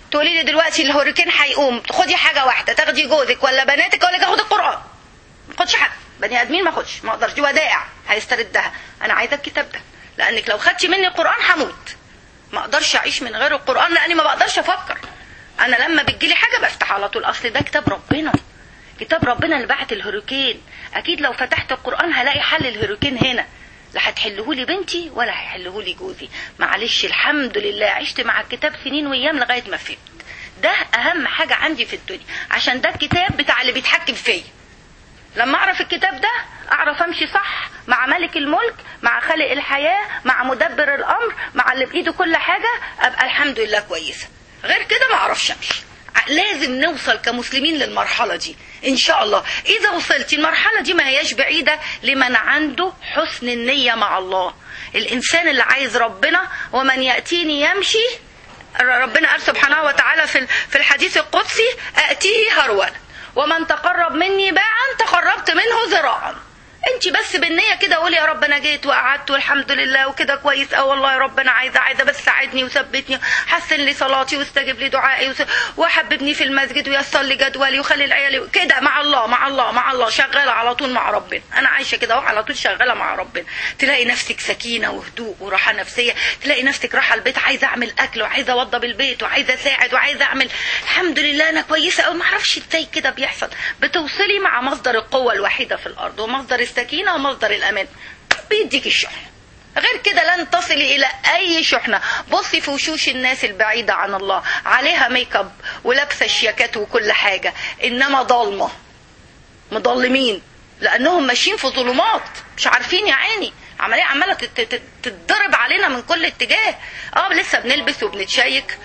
S1: تقولي لي دلوقتي الهوريكين هيقوم خدي حاجه واحده تاخدي جوزك ولا بناتك ولا تاخد القران ما تاخدش حاجه بني ادمين ما اخدش ما اقدرش دي ودائع هيستردها انا عايزه الكتاب ده لانك لو خدتي مني القران هموت ما اقدرش اعيش من غير القران لاني ما بقدرش افكر انا لما بتجيلي حاجه بفتح على طول اصل ده كتاب ربنا كتاب ربنا اللي بعت الهوريكين اكيد لو فتحت القران هلاقي حل الهوريكين هنا لا هتحلهولي بنتي ولا هيحلهولي جوزي معلش الحمد لله عشت مع الكتاب سنين وايام لغايه ما فهمت ده اهم حاجه عندي في الدنيا عشان ده الكتاب بتاع اللي بيتحكم فيا لما اعرف الكتاب ده اعرف امشي صح مع ملك الملك مع خالق الحياه مع مدبر الامر مع اللي بايده كل حاجه ابقى الحمد لله كويسه غير كده ما اعرفش امشي لازم نوصل كمسلمين للمرحلة دي إن شاء الله إذا وصلتي المرحلة دي ما هياش بعيدة لمن عنده حسن النية مع الله الإنسان اللي عايز ربنا ومن يأتيني يمشي ربنا قال سبحانه وتعالى في في الحديث القدسي أتيه هرولا ومن تقرب مني باعا تقربت منه ذراعا انت بس بالنيه كده قولي يا رب انا جيت وقعدت والحمد لله وكده كويس اه والله يا رب انا عايزه عايزه بس ساعدني وثبتني حسن لي صلاتي واستجب لي دعائي وس... وحببني في المسجد ويسر لي جدولي وخلي العيال كده مع الله مع الله مع الله شغاله على طول مع ربنا انا عايشه كده اهو على طول شغاله مع ربنا تلاقي نفسك سكينه وهدوء وراحه نفسيه تلاقي نفسك رايحه البيت عايزه اعمل اكل وعايزه اوضب البيت وعايزه اساعد وعايزه اعمل الحمد لله انا كويسه قوي ما اعرفش ازاي كده بيحصل بتوصلي مع مصدر القوه الوحيده في الارض ومصدر السكينه ومصدر الامان بيديك الشحنه غير كده لن تصلي الى اي شحنه بصي في وشوش الناس البعيده عن الله عليها ميك اب ولابسه الشياكات وكل حاجه انما ضلمه مضلمين لانهم ماشيين في ظلمات مش عارفين يا عيني عمليه عماله تتضرب علينا من كل اتجاه اه لسه بنلبس وبنتشيك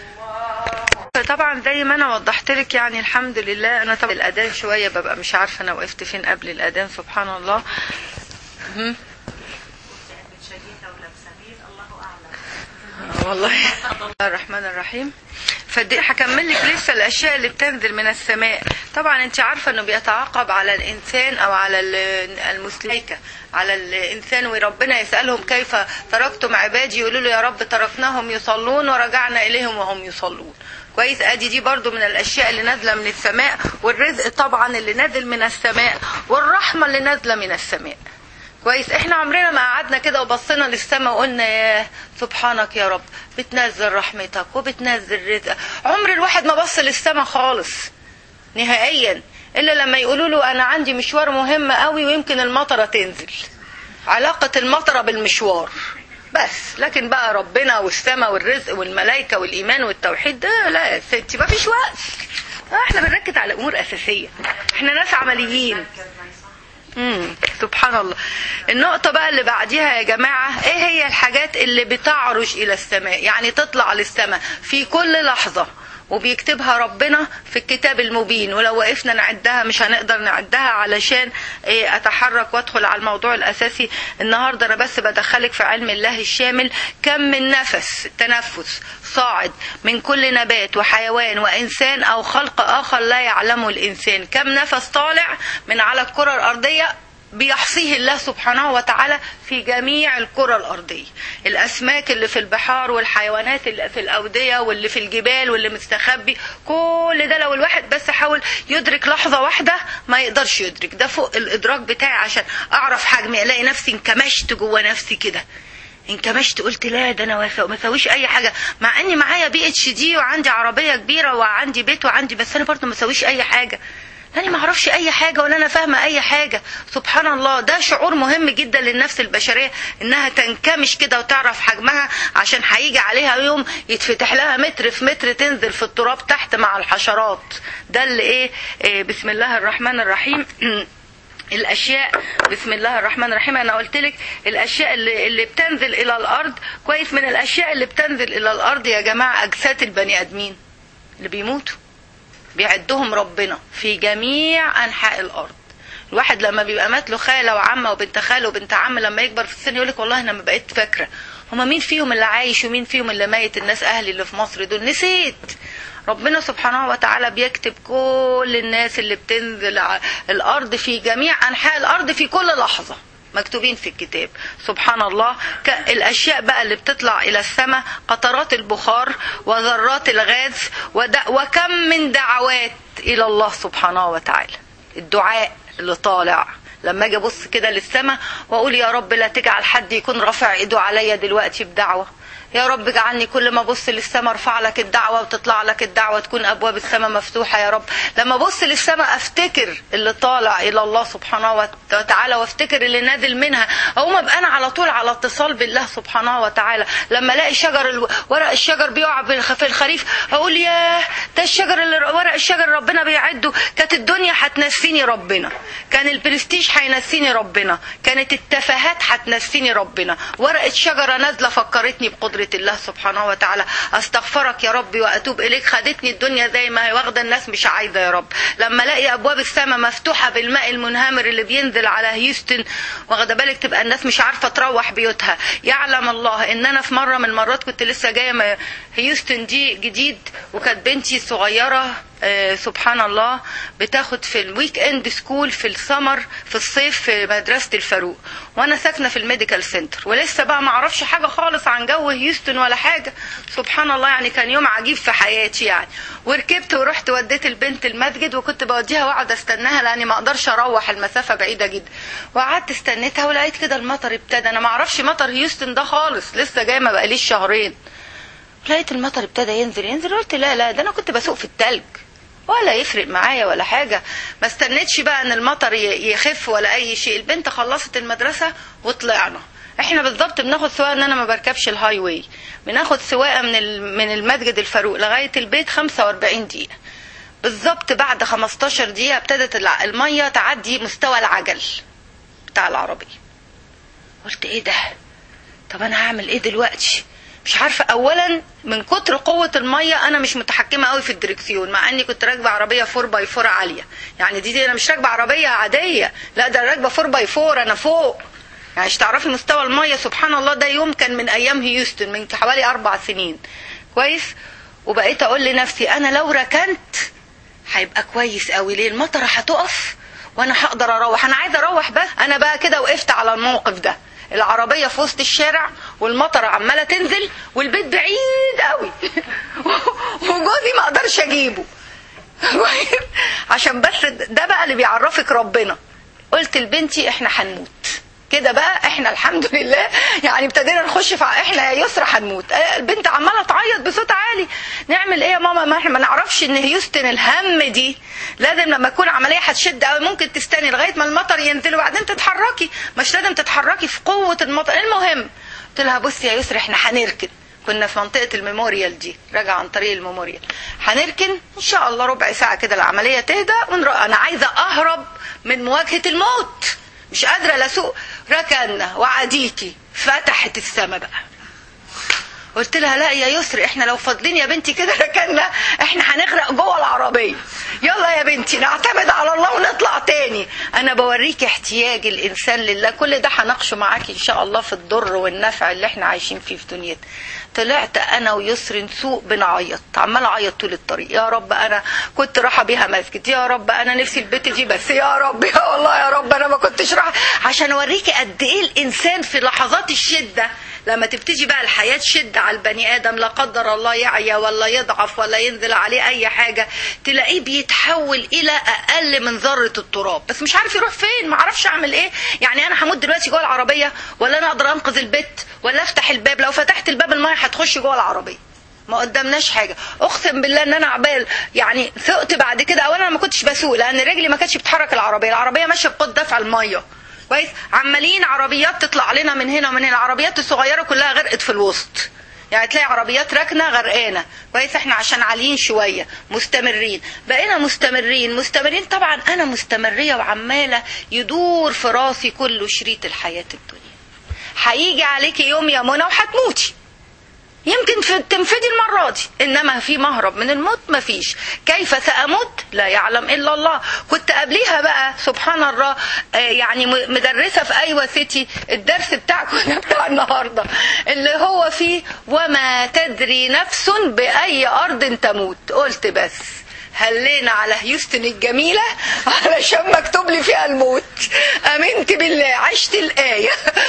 S1: طبعا زي ما انا وضحت لك يعني الحمد لله انا طبعا الاذان شويه ببقى مش عارفه انا وقفت فين قبل الاذان سبحان الله والله الرحمن الرحيم فدي هكمل لك لسه الاشياء اللي بتنزل من السماء طبعا انت عارفه انه بيتعاقب على الانسان او على المسلمين على الانسان وربنا يسالهم كيف تركتم عبادي يقولوا له يا رب تركناهم يصلون ورجعنا اليهم وهم يصلون كويس ادي دي برضو من الاشياء اللي نازله من السماء والرزق طبعا اللي نازل من السماء والرحمه اللي نازله من السماء كويس احنا عمرنا ما قعدنا كده وبصينا للسماء وقلنا يا سبحانك يا رب بتنزل رحمتك وبتنزل رزقك عمر الواحد ما بص للسماء خالص نهائيا الا لما يقولوا له انا عندي مشوار مهم قوي ويمكن المطره تنزل علاقه المطره بالمشوار بس لكن بقى ربنا والسماء والرزق والملائكه والايمان والتوحيد ده لا يا ستي ما فيش وقت احنا بنركز على امور اساسيه احنا ناس عمليين امم سبحان الله النقطة بقى اللي بعديها يا جماعة ايه هي الحاجات اللي بتعرج الى السماء يعني تطلع للسماء في كل لحظة وبيكتبها ربنا في الكتاب المبين ولو وقفنا نعدها مش هنقدر نعدها علشان إيه اتحرك وادخل على الموضوع الاساسي النهارده انا بس بدخلك في علم الله الشامل كم من نفس تنفس صاعد من كل نبات وحيوان وانسان او خلق اخر لا يعلمه الانسان كم نفس طالع من على الكره الارضيه بيحصيه الله سبحانه وتعالى في جميع الكرة الأرضية الأسماك اللي في البحار والحيوانات اللي في الأودية واللي في الجبال واللي مستخبي كل ده لو الواحد بس حاول يدرك لحظة واحدة ما يقدرش يدرك ده فوق الإدراك بتاعي عشان أعرف حجمي ألاقي نفسي انكمشت جوه نفسي كده انكمشت قلت لا ده انا ما اسويش اي حاجه مع اني معايا بي اتش دي وعندي عربيه كبيره وعندي بيت وعندي بس انا برضه ما اسويش اي حاجه لاني ما اعرفش اي حاجه ولا انا فاهمه اي حاجه سبحان الله ده شعور مهم جدا للنفس البشريه انها تنكمش كده وتعرف حجمها عشان هيجي عليها يوم يتفتح لها متر في متر تنزل في التراب تحت مع الحشرات ده اللي ايه, إيه بسم الله الرحمن الرحيم الاشياء بسم الله الرحمن الرحيم انا قلت لك الاشياء اللي, اللي بتنزل الى الارض كويس من الاشياء اللي بتنزل الى الارض يا جماعه اجساد البني ادمين اللي بيموتوا بيعدهم ربنا في جميع انحاء الارض الواحد لما بيبقى مات له خاله وعمه وبنت خاله وبنت عم لما يكبر في السن يقول لك والله انا ما بقيت فاكره هما مين فيهم اللي عايش ومين فيهم اللي ميت الناس اهلي اللي في مصر دول نسيت ربنا سبحانه وتعالى بيكتب كل الناس اللي بتنزل الارض في جميع انحاء الارض في كل لحظه مكتوبين في الكتاب سبحان الله ك- الاشياء بقى اللي بتطلع الى السماء قطرات البخار وذرات الغاز ود- وكم من دعوات الى الله سبحانه وتعالى الدعاء اللي طالع لما اجي ابص كده للسماء واقول يا رب لا تجعل حد يكون رافع ايده عليا دلوقتي بدعوه يا رب اجعلني كل ما ابص للسماء ارفع لك الدعوه وتطلع لك الدعوه تكون ابواب السماء مفتوحه يا رب لما ابص للسماء افتكر اللي طالع الى الله سبحانه وتعالى وافتكر اللي نازل منها اقوم ابقى انا على طول على اتصال بالله سبحانه وتعالى لما الاقي شجر الو... ورق الشجر بيقع بالخ- في الخريف اقول ياه ده الشجر اللي ورق الشجر ربنا بيعده كانت الدنيا هتنسيني ربنا كان البرستيج هينسيني ربنا كانت التفاهات هتنسيني ربنا ورقه شجره نازله فكرتني بقدره الله سبحانه وتعالى استغفرك يا ربي واتوب اليك خدتني الدنيا زي ما هي واخده الناس مش عايزه يا رب لما الاقي ابواب السماء مفتوحه بالماء المنهمر اللي بينزل على هيوستن واخده بالك تبقى الناس مش عارفه تروح بيوتها يعلم الله ان انا في مره من المرات كنت لسه جايه من هيوستن دي جديد وكانت بنتي صغيره آه، سبحان الله بتاخد في الويك اند سكول في السمر في الصيف في مدرسه الفاروق وانا ساكنه في الميديكال سنتر ولسه بقى ما اعرفش حاجه خالص عن جو هيوستن ولا حاجه سبحان الله يعني كان يوم عجيب في حياتي يعني وركبت ورحت وديت البنت المسجد وكنت بوديها واقعد استناها لاني ما اقدرش اروح المسافه بعيده جدا وقعدت استنيتها ولقيت كده المطر ابتدى انا ما اعرفش مطر هيوستن ده خالص لسه جاي ما بقاليش شهرين لقيت المطر ابتدى ينزل ينزل قلت لا لا ده انا كنت بسوق في التلج ولا يفرق معايا ولا حاجة ما استنيتش بقى ان المطر ي- يخف ولا اي شيء البنت خلصت المدرسة وطلعنا احنا بالظبط بناخد سواقه ان انا ما بركبش الهاي واي بناخد سواقه من ال- من المسجد الفاروق لغايه البيت 45 دقيقه بالظبط بعد 15 دقيقه ابتدت الع- الميه تعدي مستوى العجل بتاع العربيه قلت ايه ده طب انا هعمل ايه دلوقتي مش عارفه اولا من كتر قوه الميه انا مش متحكمه قوي في الدركسيون مع اني كنت راكبه عربيه 4 باي 4 عاليه يعني دي, دي انا مش راكبه عربيه عاديه لا ده راكبه 4 باي 4 انا فوق يعني مش تعرفي مستوى الميه سبحان الله ده يوم كان من ايام هيوستن من حوالي اربع سنين كويس وبقيت اقول لنفسي انا لو ركنت هيبقى كويس قوي ليه المطره هتقف وانا هقدر اروح انا عايزه اروح بس انا بقى كده وقفت على الموقف ده العربيه في وسط الشارع والمطره عماله تنزل والبيت بعيد قوي وجوزي ما اقدرش اجيبه عشان بس ده بقى اللي بيعرفك ربنا قلت لبنتي احنا هنموت كده بقى احنا الحمد لله يعني ابتدينا نخش في احنا يا يسرى هنموت اه البنت عماله تعيط بصوت عالي نعمل ايه يا ماما ما احنا ما نعرفش ان هيوستن الهم دي لازم لما تكون عمليه هتشد قوي ممكن تستني لغايه ما المطر ينزل وبعدين تتحركي مش لازم تتحركي في قوه المطر المهم قلت لها بصي يا يسرى احنا هنركن كنا في منطقة الميموريال دي راجع عن طريق الميموريال هنركن ان شاء الله ربع ساعة كده العملية تهدى ونر... انا عايزة اهرب من مواجهة الموت مش قادرة لا اسوق ركنا وعديتي فتحت السما بقى قلت لها لا يا يسر احنا لو فاضلين يا بنتي كده ركنا احنا هنغرق جوه العربيه يلا يا بنتي نعتمد على الله ونطلع تاني انا بوريك احتياج الانسان لله كل ده هناقشه معاكي ان شاء الله في الضر والنفع اللي احنا عايشين فيه في دنيتنا طلعت انا ويسر نسوق بنعيط عمال اعيط طول الطريق يا رب انا كنت رايحه بيها مسجد يا رب انا نفسي البيت دي بس يا رب يا والله يا رب انا ما كنتش رايحه عشان اوريكي قد ايه الانسان في لحظات الشده لما تبتدي بقى الحياة تشد على البني آدم لا قدر الله يعيا ولا يضعف ولا ينزل عليه أي حاجة تلاقيه بيتحول إلى أقل من ذرة التراب بس مش عارف يروح فين ما عرفش أعمل إيه يعني أنا هموت دلوقتي جوه العربية ولا أنا أقدر أنقذ البيت ولا أفتح الباب لو فتحت الباب المية هتخش جوه العربية ما قدامناش حاجه اقسم بالله ان انا عبال يعني سقت بعد كده اولا انا ما كنتش بسوق لان رجلي ما كانتش بتحرك العربيه العربيه ماشيه بقود دفع الميه كويس عمالين عربيات تطلع لنا من هنا ومن هنا العربيات الصغيره كلها غرقت في الوسط يعني تلاقي عربيات راكنه غرقانه كويس احنا عشان عاليين شويه مستمرين بقينا مستمرين مستمرين طبعا انا مستمريه وعماله يدور في راسي كله شريط الحياه الدنيا هيجي عليكي يوم يا منى وهتموتي يمكن في تنفدي المرة دي إنما في مهرب من الموت مفيش كيف سأموت لا يعلم إلا الله كنت قبليها بقى سبحان الله آه يعني مدرسة في أيوة سيتي الدرس بتاعكم ده بتاع النهاردة اللي هو فيه وما تدري نفس بأي أرض تموت قلت بس هلينا على هيوستن الجميلة علشان مكتوب لي فيها الموت امنت بالله عشت الآية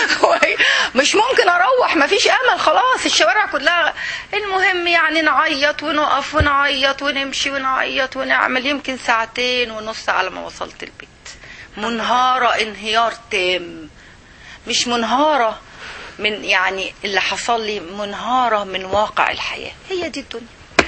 S1: مش ممكن اروح مفيش امل خلاص الشوارع كلها المهم يعني نعيط ونقف ونعيط ونمشي ونعيط ونعمل يمكن ساعتين ونص على ما وصلت البيت منهارة انهيار تام مش منهارة من يعني اللي حصل لي منهارة من واقع الحياة هي دي الدنيا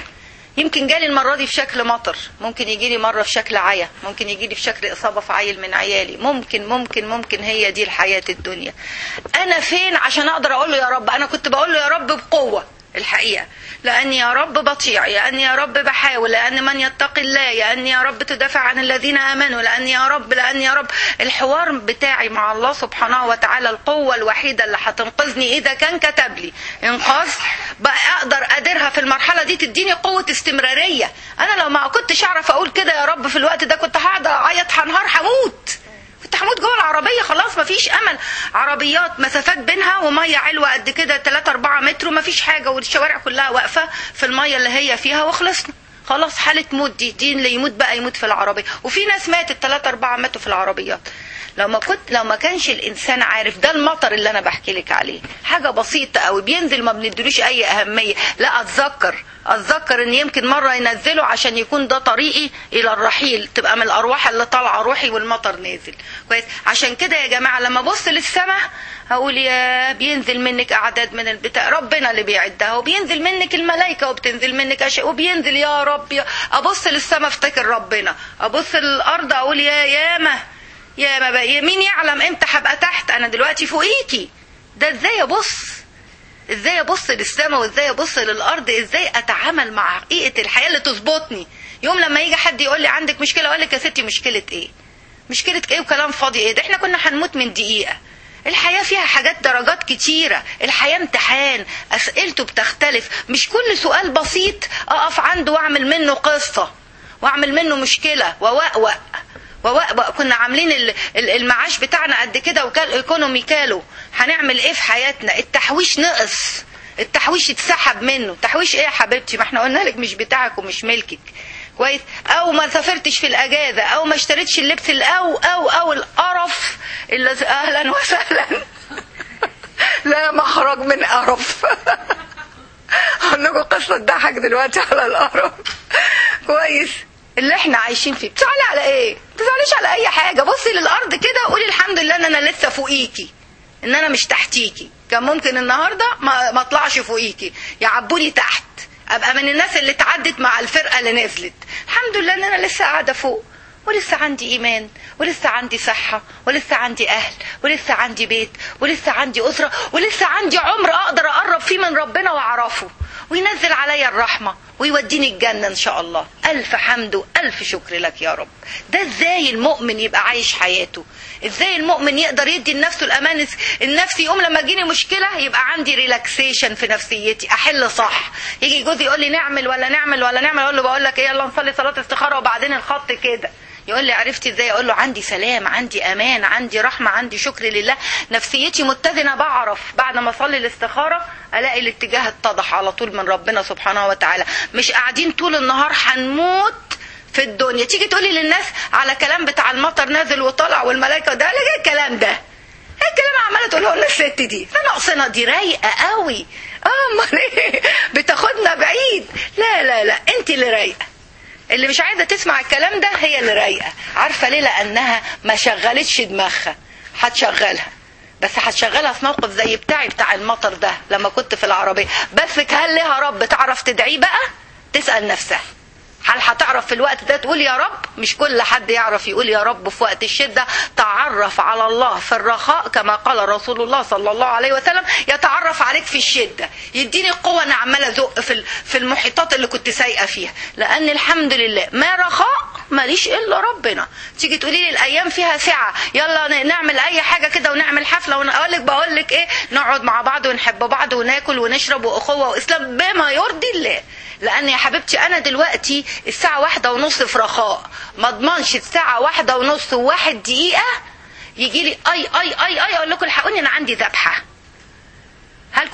S1: يمكن جالي المرة دي في شكل مطر ممكن يجي لي مرة في شكل عيا ممكن يجي لي في شكل إصابة في عيل من عيالي ممكن ممكن ممكن هي دي الحياة الدنيا أنا فين عشان أقدر أقول له يا رب أنا كنت بقول له يا رب بقوة الحقيقة لأني يا رب بطيع لأني يا رب بحاول لأن من يتقي الله لأني يا رب تدافع عن الذين آمنوا لأني يا رب لأني يا رب الحوار بتاعي مع الله سبحانه وتعالى القوة الوحيدة اللي هتنقذني إذا كان كتب لي إنقاذ بقى أقدر أديرها في المرحلة دي تديني قوة استمرارية أنا لو ما كنتش أعرف أقول كده يا رب في الوقت ده كنت هقعد أعيط هنهار هموت كنت هموت جوه العربيه خلاص مفيش امل عربيات مسافات بينها وميه علوه قد كده 3 4 متر ومفيش حاجه والشوارع كلها واقفه في الميه اللي هي فيها وخلصنا خلاص حالة موت دي دي اللي يموت بقى يموت في العربية وفي ناس ماتت 3 4 ماتوا في العربيات لو ما كنت لو ما كانش الانسان عارف ده المطر اللي انا بحكي لك عليه حاجه بسيطه قوي بينزل ما بندلوش اي اهميه لا اتذكر اتذكر ان يمكن مره ينزله عشان يكون ده طريقي الى الرحيل تبقى من الارواح اللي طالعه روحي والمطر نازل كويس عشان كده يا جماعه لما ابص للسماء هقول يا بينزل منك اعداد من البتاع ربنا اللي بيعدها وبينزل منك الملائكه وبتنزل منك اشياء وبينزل يا رب يا ابص للسماء افتكر ربنا ابص للارض اقول يا ياما يا ما بقى مين يعلم امتى هبقى تحت انا دلوقتي فوقيكي ده ازاي ابص ازاي ابص للسماء وازاي ابص للارض ازاي اتعامل مع حقيقه الحياه اللي تظبطني يوم لما يجي حد يقول لي عندك مشكله اقول لك يا ستي مشكله ايه مشكله ايه وكلام فاضي ايه ده احنا كنا هنموت من دقيقه الحياة فيها حاجات درجات كتيرة الحياة امتحان أسئلته بتختلف مش كل سؤال بسيط أقف عنده وأعمل منه قصة وأعمل منه مشكلة ووأوأ ووأوأ كنا عاملين المعاش بتاعنا قد كده وكان ايكونومي كالو هنعمل ايه في حياتنا التحويش نقص التحويش اتسحب منه تحويش ايه يا حبيبتي ما احنا قلنا لك مش بتاعك ومش ملكك كويس او ما سافرتش في الاجازه او ما اشتريتش اللبس الاو او او القرف اللي اهلا وسهلا لا مخرج من قرف هقول لكم قصه تضحك دلوقتي على القرف كويس اللي احنا عايشين فيه بتزعلي على ايه ما تزعليش على اي حاجه بصي للارض كده وقولي الحمد لله ان انا لسه فوقيكي ان انا مش تحتيكي كان ممكن النهارده ما, ما اطلعش فوقيكي يعبوني تحت ابقى من الناس اللي اتعدت مع الفرقه اللي نزلت الحمد لله ان انا لسه قاعده فوق ولسه عندي ايمان ولسه عندي صحه ولسه عندي اهل ولسه عندي بيت ولسه عندي اسره ولسه عندي عمر اقدر اقرب فيه من ربنا واعرفه وينزل عليا الرحمه ويوديني الجنة إن شاء الله ألف حمد وألف شكر لك يا رب ده إزاي المؤمن يبقى عايش حياته إزاي المؤمن يقدر يدي لنفسه الأمان النفسي يقوم لما تجيني مشكلة يبقى عندي ريلاكسيشن في نفسيتي أحل صح يجي جوزي يقول لي نعمل ولا نعمل ولا نعمل أقول له بقول لك إيه يلا نصلي صلاة استخارة وبعدين الخط كده يقول لي عرفتي ازاي اقول له عندي سلام عندي امان عندي رحمه عندي شكر لله نفسيتي متزنه بعرف بعد ما اصلي الاستخاره الاقي الاتجاه اتضح على طول من ربنا سبحانه وتعالى مش قاعدين طول النهار هنموت في الدنيا تيجي تقولي للناس على كلام بتاع المطر نازل وطلع والملائكه ده ايه الكلام ده ايه الكلام عماله تقوله لنا الست دي ده ناقصنا دي رايقه قوي اه امال ايه بتاخدنا بعيد لا لا لا انت اللي رايقه اللي مش عايزه تسمع الكلام ده هي اللي رايقه عارفه ليه لانها ما شغلتش دماغها هتشغلها بس هتشغلها في موقف زي بتاعي بتاع المطر ده لما كنت في العربيه بس هل لها رب تعرف تدعيه بقى تسال نفسها هل هتعرف في الوقت ده تقول يا رب مش كل حد يعرف يقول يا رب في وقت الشدة تعرف على الله في الرخاء كما قال رسول الله صلى الله عليه وسلم يتعرف عليك في الشدة يديني قوة أنا عمالة أزق في في المحيطات اللي كنت سايقة فيها لأن الحمد لله ما رخاء ماليش إلا ربنا تيجي تقولي لي الأيام فيها سعة يلا نعمل أي حاجة كده ونعمل حفلة وأقول لك بقول لك إيه نقعد مع بعض ونحب بعض وناكل ونشرب وأخوة وإسلام بما يرضي الله لان يا حبيبتي انا دلوقتي الساعة واحدة ونص في رخاء ما اضمنش الساعة واحدة ونص وواحد دقيقة يجي لي اي اي اي اي اقول لكم الحقوني انا عندي ذبحة هل كنت متعرض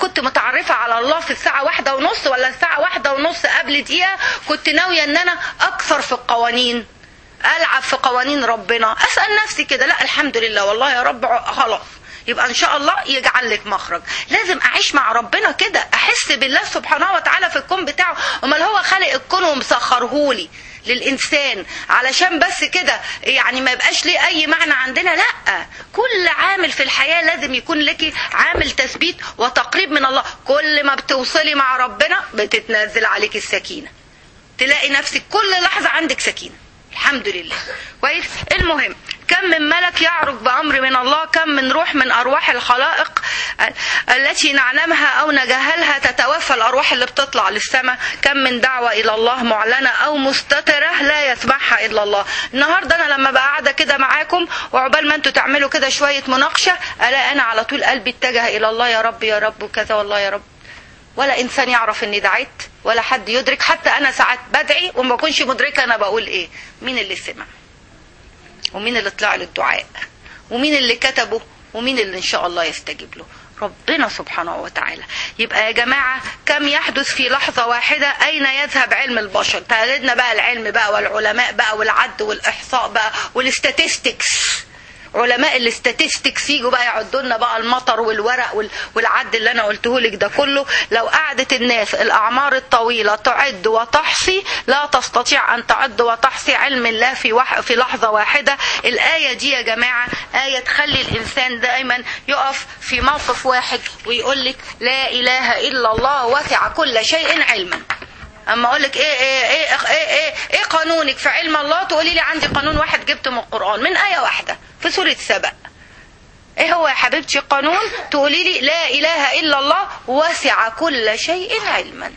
S1: معرفة على الله في الساعة واحدة ونص ولا الساعة واحدة ونص قبل دقيقة كنت ناوية ان انا اكثر في القوانين العب في قوانين ربنا اسال نفسي كده لا الحمد لله والله يا رب خلاص يبقى ان شاء الله يجعل لك مخرج لازم اعيش مع ربنا كده احس بالله سبحانه وتعالى في الكون بتاعه امال هو خالق الكون ومسخرهولي للانسان علشان بس كده يعني ما يبقاش ليه اي معنى عندنا لا كل عامل في الحياه لازم يكون لك عامل تثبيت وتقريب من الله كل ما بتوصلي مع ربنا بتتنزل عليك السكينه تلاقي نفسك كل لحظه عندك سكينه الحمد لله كويس المهم كم من ملك يعرج بأمر من الله كم من روح من أرواح الخلائق التي نعلمها أو نجهلها تتوفى الأرواح اللي بتطلع للسماء كم من دعوة إلى الله معلنة أو مستترة لا يسمعها إلا الله النهاردة أنا لما بقى قاعدة كده معاكم وعقبال ما أنتوا تعملوا كده شوية مناقشة ألاقي أنا على طول قلبي اتجه إلى الله يا رب يا رب وكذا والله يا رب ولا انسان يعرف اني دعيت ولا حد يدرك حتى انا ساعات بدعي وما بكونش مدركه انا بقول ايه مين اللي سمع ومين اللي طلع له الدعاء ومين اللي كتبه ومين اللي ان شاء الله يستجيب له ربنا سبحانه وتعالى يبقى يا جماعة كم يحدث في لحظة واحدة أين يذهب علم البشر تقلدنا بقى العلم بقى والعلماء بقى والعد والإحصاء بقى والاستاتستكس علماء الاستاتستكس يجوا بقى يعدوا لنا بقى المطر والورق والعد اللي انا قلته لك ده كله لو قعدت الناس الاعمار الطويله تعد وتحصي لا تستطيع ان تعد وتحصي علم الله في وح في لحظه واحده الايه دي يا جماعه ايه تخلي الانسان دائما يقف في موقف واحد ويقول لك لا اله الا الله وسع كل شيء علما اما اقول لك ايه ايه ايه ايه ايه, إيه قانونك في علم الله تقولي لي عندي قانون واحد جبته من القران من ايه واحده في سوره سبأ ايه هو يا حبيبتي القانون تقولي لي لا اله الا الله وسع كل شيء علما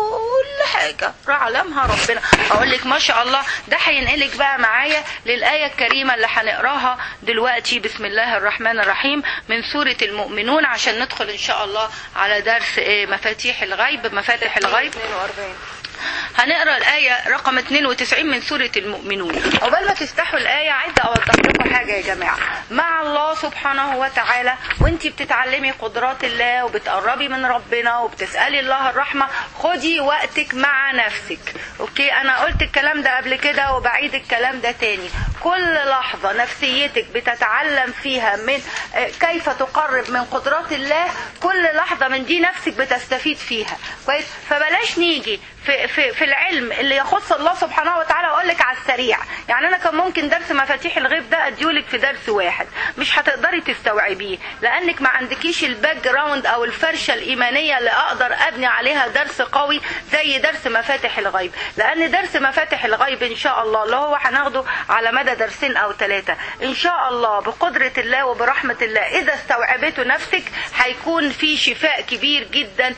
S1: كل حاجة علمها ربنا اقول لك ما شاء الله ده هينقلك بقى معايا للآية الكريمة اللي هنقراها دلوقتي بسم الله الرحمن الرحيم من سورة المؤمنون عشان ندخل ان شاء الله على درس إيه مفاتيح الغيب مفاتيح الغيب 42 هنقرا الآية رقم 92 من سورة المؤمنون عقبال ما تفتحوا الآية عايزة أوضح لكم حاجة يا جماعة مع الله سبحانه وتعالى وانت بتتعلمي قدرات الله وبتقربي من ربنا وبتسألي الله الرحمة خدي وقتك مع نفسك اوكي انا قلت الكلام ده قبل كده وبعيد الكلام ده تاني كل لحظة نفسيتك بتتعلم فيها من كيف تقرب من قدرات الله كل لحظة من دي نفسك بتستفيد فيها كويس فبلاش نيجي في, في, في العلم اللي يخص الله سبحانه وتعالى واقول لك على السريع يعني انا كان ممكن درس مفاتيح الغيب ده اديهولك في درس واحد مش هتقدري تستوعبيه لانك ما عندكيش الباك جراوند او الفرشه الايمانيه اللي اقدر ابني عليها درس قوي زي درس مفاتيح الغيب لان درس مفاتيح الغيب ان شاء الله اللي هو هناخده على مدى درسين او ثلاثه ان شاء الله بقدره الله وبرحمه الله اذا استوعبته نفسك هيكون في شفاء كبير جدا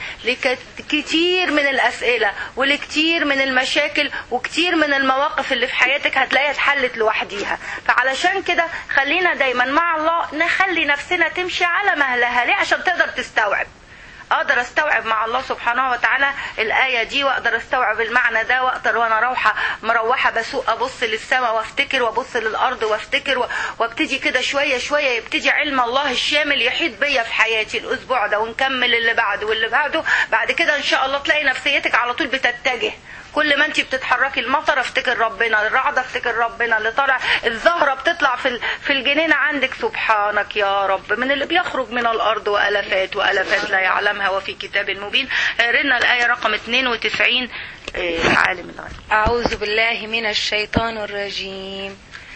S1: لكتير من الاسئله ولكتير من المشاكل وكتير من المواقف اللي في حياتك هتلاقيها اتحلت لوحديها فعلشان كده خلينا دايما مع الله نخلي نفسنا تمشي على مهلها ليه عشان تقدر تستوعب اقدر استوعب مع الله سبحانه وتعالى الايه دي واقدر استوعب المعنى ده واقدر وانا روحه مروحه بسوق ابص للسماء وافتكر وابص للارض وافتكر وابتدي كده شويه شويه يبتدي علم الله الشامل يحيط بيا في حياتي الاسبوع ده ونكمل اللي بعده واللي بعده بعد كده ان شاء الله تلاقي نفسيتك على طول بتتجه كل ما انت بتتحركي المطر افتكر ربنا الرعد افتكر ربنا اللي طالع الزهره بتطلع في في الجنينه عندك سبحانك يا رب من اللي بيخرج من الارض والافات والافات لا يعلمها وفي كتاب مبين قرينا الايه رقم 92 عالم الغيب
S2: أعوذ بالله من الشيطان الرجيم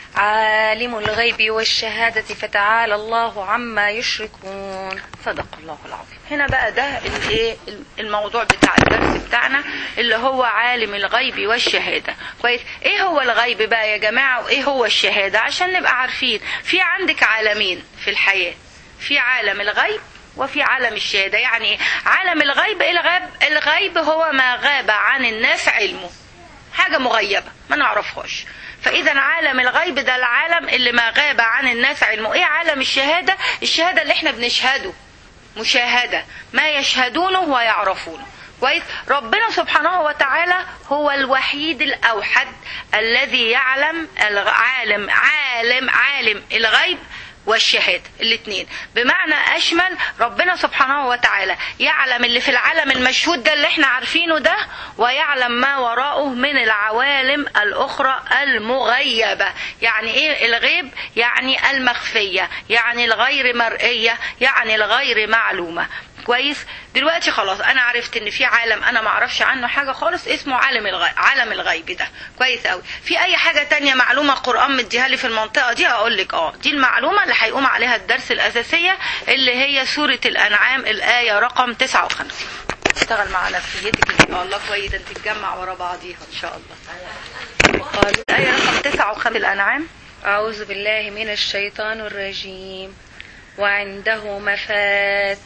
S2: عالم الغيب والشهادة فتعالى الله عما يشركون
S1: صدق الله العظيم هنا بقى ده الايه الموضوع بتاع الدرس بتاعنا اللي هو عالم الغيب والشهاده كويس ايه هو الغيب بقى يا جماعه وايه هو الشهاده عشان نبقى عارفين في عندك عالمين في الحياه في عالم الغيب وفي عالم الشهاده يعني عالم الغيب الغيب الغيب هو ما غاب عن الناس علمه حاجه مغيبه ما نعرفهاش فاذا عالم الغيب ده العالم اللي ما غاب عن الناس علمه ايه عالم الشهاده الشهاده اللي احنا بنشهده مشاهده ما يشهدونه ويعرفونه كويس ربنا سبحانه وتعالى هو الوحيد الاوحد الذي يعلم العالم عالم عالم الغيب والشهادة الاثنين بمعنى أشمل ربنا سبحانه وتعالى يعلم اللي في العالم المشهود ده اللي احنا عارفينه ده ويعلم ما وراءه من العوالم الأخرى المغيبة يعني ايه الغيب يعني المخفية يعني الغير مرئية يعني الغير معلومة كويس دلوقتي خلاص انا عرفت ان في عالم انا ما اعرفش عنه حاجه خالص اسمه عالم الغيب عالم الغيب ده كويس قوي في اي حاجه تانية معلومه قران مديها لي في المنطقه دي اقول لك اه دي المعلومه اللي هيقوم عليها الدرس الاساسيه اللي هي سوره الانعام الايه رقم 59 اشتغل مع نفسيتك ان شاء الله كويس انت تتجمع ورا بعضيها ان شاء الله قالوا الايه رقم 59 الانعام
S2: أعوذ بالله من الشيطان الرجيم وعنده مفات...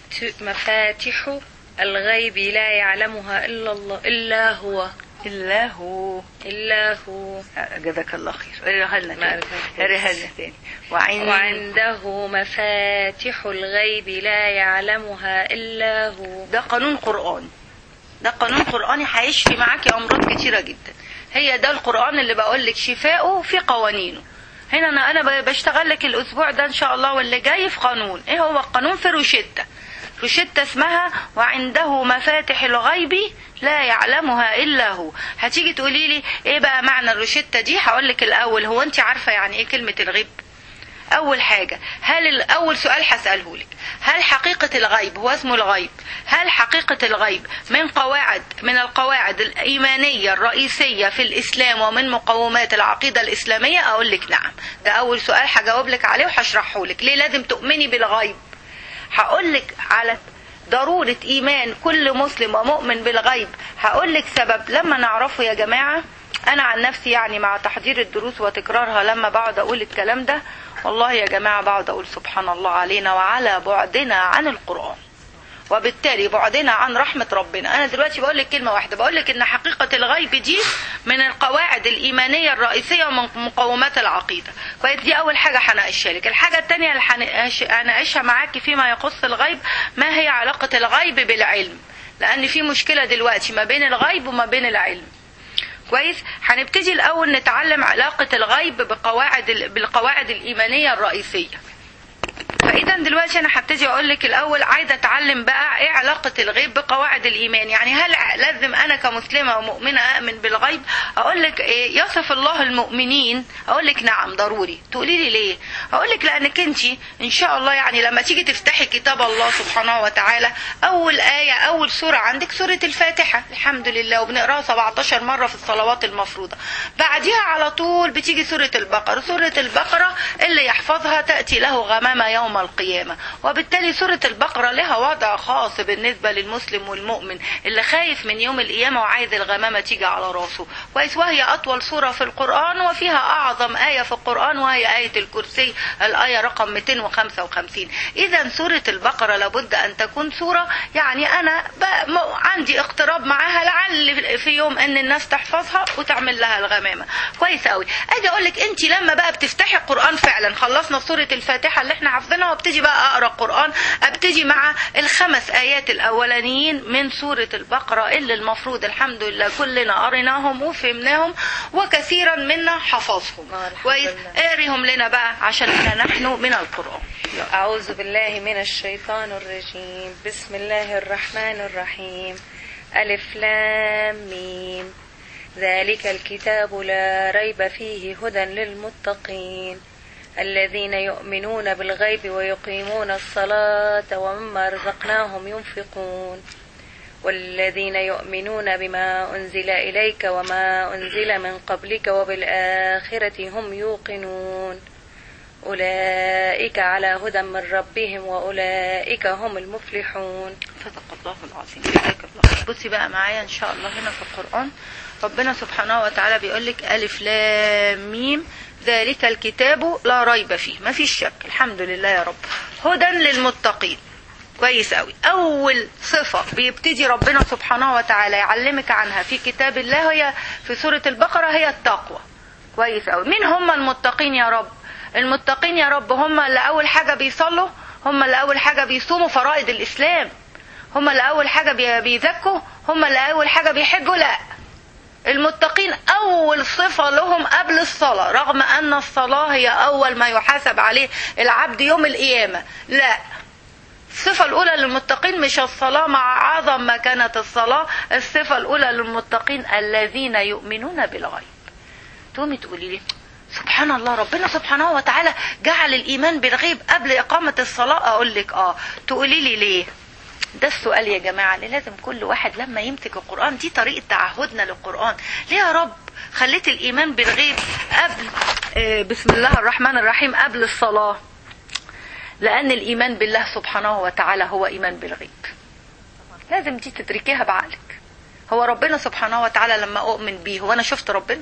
S2: مفاتح الغيب لا يعلمها إلا الله إلا هو
S1: الا هو
S2: إلا هو
S1: جزاك الله خير قريها لنا
S2: ما
S1: تاني
S2: عرفتها.
S1: قريها لنا تاني وعند
S2: وعنده مفاتح الغيب لا يعلمها إلا هو
S1: ده قانون قرآني ده قانون قرآني هيشفي معاكي أمراض كتيرة جدا هي ده القرآن اللي بقول لك شفاؤه في قوانينه هنا انا انا بشتغل لك الاسبوع ده ان شاء الله واللي جاي في قانون ايه هو القانون في روشتة روشتة اسمها وعنده مفاتح الغيب لا يعلمها الا هو هتيجي تقولي لي ايه بقى معنى الروشتة دي هقول لك الاول هو انت عارفة يعني ايه كلمة الغيب اول حاجه هل ال- اول سؤال هساله لك هل حقيقه الغيب هو اسمه الغيب هل حقيقه الغيب من قواعد من القواعد الايمانيه الرئيسيه في الاسلام ومن مقومات العقيده الاسلاميه اقول لك نعم ده اول سؤال هجاوب لك عليه وهشرحه لك ليه لازم تؤمني بالغيب هقول لك على ضرورة إيمان كل مسلم ومؤمن بالغيب هقول لك سبب لما نعرفه يا جماعة أنا عن نفسي يعني مع تحضير الدروس وتكرارها لما بقعد أقول الكلام ده والله يا جماعة بقعد أقول سبحان الله علينا وعلى بعدنا عن القرآن وبالتالي بعدنا عن رحمة ربنا أنا دلوقتي بقول لك كلمة واحدة بقول لك إن حقيقة الغيب دي من القواعد الإيمانية الرئيسية ومن مقومات العقيدة كويس دي أول حاجة هناقشها لك الحاجة الثانية اللي هنقاش- هناقشها معاكي فيما يخص الغيب ما هي علاقة الغيب بالعلم لأن في مشكلة دلوقتي ما بين الغيب وما بين العلم كويس هنبتدي الاول نتعلم علاقه الغيب بقواعد ال- بالقواعد الايمانيه الرئيسيه فاذا دلوقتي انا هبتدي اقول لك الاول عايزه اتعلم بقى ايه علاقه الغيب بقواعد الايمان يعني هل لازم انا كمسلمه ومؤمنه اؤمن بالغيب اقول لك إيه يصف الله المؤمنين اقول لك نعم ضروري تقولي لي ليه اقول لك لانك انت ان شاء الله يعني لما تيجي تفتحي كتاب الله سبحانه وتعالى اول ايه اول سوره عندك سوره الفاتحه الحمد لله وبنقراها 17 مره في الصلوات المفروضه بعديها على طول بتيجي سوره البقره سوره البقره اللي يحفظها تاتي له غمامه يوم القيامه وبالتالي سوره البقره لها وضع خاص بالنسبه للمسلم والمؤمن اللي خايف من يوم القيامه وعايز الغمامه تيجي على راسه كويس وهي اطول سوره في القران وفيها اعظم ايه في القران وهي ايه الكرسي الايه رقم 255 اذا سوره البقره لابد ان تكون سوره يعني انا ب- م- عندي اقتراب معاها لعل في يوم ان الناس تحفظها وتعمل لها الغمامه كويس قوي اجي اقول لك انت لما بقى بتفتحي القران فعلا خلصنا سوره الفاتحه اللي احنا حافظينها وابتدي بقى اقرا القران ابتدي مع الخمس ايات الاولانيين من سوره البقره اللي المفروض الحمد لله كلنا قريناهم وفهمناهم وكثيرا منا حفظهم
S2: آه، الحمد
S1: كويس
S2: لله.
S1: اقريهم لنا بقى عشان احنا نحن من القران
S2: أعوذ بالله من الشيطان الرجيم بسم الله الرحمن الرحيم ألف لام ميم ذلك الكتاب لا ريب فيه هدى للمتقين الذين يؤمنون بالغيب ويقيمون الصلاة ومما رزقناهم ينفقون والذين يؤمنون بما أنزل إليك وما أنزل من قبلك وبالآخرة هم يوقنون أولئك على هدى من ربهم وأولئك هم المفلحون
S1: صدق الله العظيم جزاك الله بصي بقى معايا ان شاء الله هنا في القران ربنا سبحانه وتعالى بيقول لك الف لام ميم ذلك الكتاب لا ريب فيه ما فيش شك الحمد لله يا رب هدى للمتقين كويس قوي اول صفه بيبتدي ربنا سبحانه وتعالى يعلمك عنها في كتاب الله هي في سوره البقره هي التقوى كويس قوي مين هم المتقين يا رب المتقين يا رب هم اللي اول حاجه بيصلوا هم اللي اول حاجه بيصوموا فرائض الاسلام هم اللي اول حاجه بي- بيزكوا هم اللي اول حاجه بيحجوا لا المتقين اول صفة لهم قبل الصلاة رغم ان الصلاة هي اول ما يحاسب عليه العبد يوم القيامة لا الصفة الأولى للمتقين مش الصلاة مع أعظم ما كانت الصلاة الصفة الأولى للمتقين الذين يؤمنون بالغيب تقومي تقولي لي سبحان الله ربنا سبحانه وتعالى جعل الإيمان بالغيب قبل إقامة الصلاة أقول لك آه تقولي لي ليه ده السؤال يا جماعة اللي لازم كل واحد لما يمسك القرآن دي طريقة تعهدنا للقرآن ليه يا رب خليت الإيمان بالغيب قبل آه بسم الله الرحمن الرحيم قبل الصلاة لأن الإيمان بالله سبحانه وتعالى هو إيمان بالغيب لازم دي تدركيها بعقلك هو ربنا سبحانه وتعالى لما أؤمن بيه هو أنا شفت ربنا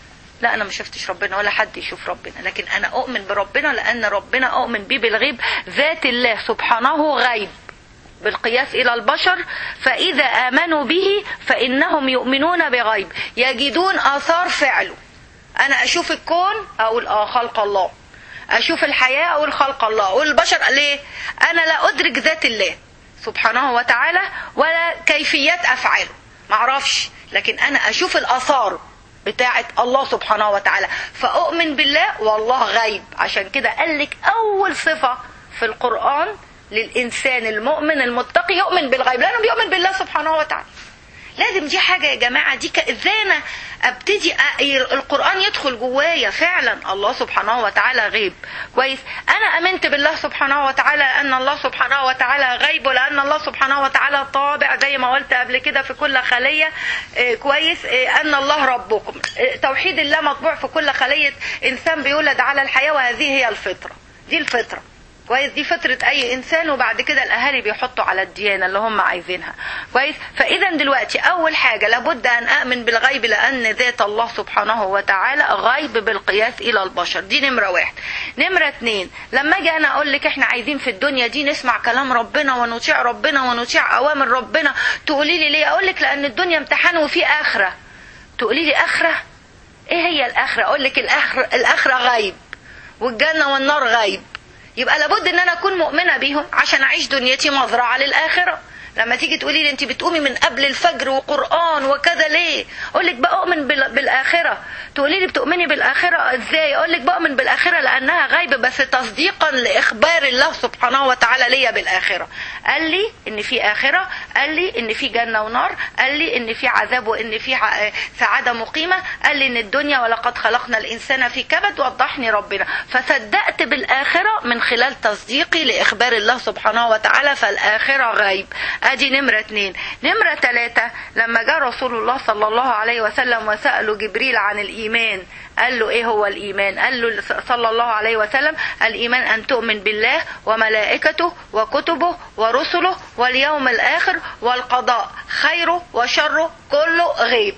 S1: لا أنا ما شفتش ربنا ولا حد يشوف ربنا لكن أنا أؤمن بربنا لأن ربنا أؤمن بيه بالغيب ذات الله سبحانه غيب بالقياس إلى البشر فإذا آمنوا به فإنهم يؤمنون بغيب يجدون آثار فعله أنا أشوف الكون أقول آه خلق الله اشوف الحياه او الخلق الله والبشر ليه انا لا ادرك ذات الله سبحانه وتعالى ولا كيفيات افعاله معرفش لكن انا اشوف الاثار بتاعه الله سبحانه وتعالى فاؤمن بالله والله غيب عشان كده قال لك اول صفه في القران للانسان المؤمن المتقي يؤمن بالغيب لانه بيؤمن بالله سبحانه وتعالى لازم دي حاجة يا جماعة دي ك... ازاي انا ابتدي أ... القرآن يدخل جوايا فعلا الله سبحانه وتعالى غيب كويس انا امنت بالله سبحانه وتعالى ان الله سبحانه وتعالى غيب ولان الله سبحانه وتعالى طابع زي ما قلت قبل كده في كل خلية إيه كويس إيه ان الله ربكم إيه توحيد الله مطبوع في كل خلية انسان بيولد على الحياة وهذه هي الفطرة دي الفطرة كويس دي فطرة أي إنسان وبعد كده الأهالي بيحطوا على الديانة اللي هم عايزينها كويس فإذا دلوقتي أول حاجة لابد أن أؤمن بالغيب لأن ذات الله سبحانه وتعالى غيب بالقياس إلى البشر دي نمرة واحد نمرة اتنين لما أجي أنا أقول لك إحنا عايزين في الدنيا دي نسمع كلام ربنا ونطيع ربنا ونطيع أوامر ربنا تقولي لي ليه أقول لك لأن الدنيا امتحان وفي آخرة تقولي لي آخرة إيه هي الآخرة أقول لك الآخرة, الآخرة غيب والجنة والنار غيب يبقى لابد ان انا اكون مؤمنه بيهم عشان اعيش دنيتي مزرعه للاخره لما تيجي تقولي لي انت بتقومي من قبل الفجر وقران وكذا ليه اقول لك بؤمن بالاخره تقولي لي بتؤمني بالاخره ازاي اقول لك بؤمن بالاخره لانها غيب بس تصديقا لاخبار الله سبحانه وتعالى ليا بالاخره قال لي ان في اخره قال لي ان في جنه ونار قال لي ان في عذاب وان في سعاده مقيمه قال لي ان الدنيا ولقد خلقنا الانسان في كبد وضحني ربنا فصدقت بالاخره من خلال تصديقي لاخبار الله سبحانه وتعالى فالاخره غيب ادي نمرة اتنين نمرة تلاتة لما جاء رسول الله صلى الله عليه وسلم وسأله جبريل عن الإيمان قال له ايه هو الإيمان قال له صلى الله عليه وسلم الإيمان أن تؤمن بالله وملائكته وكتبه ورسله واليوم الآخر والقضاء خيره وشره كله غيب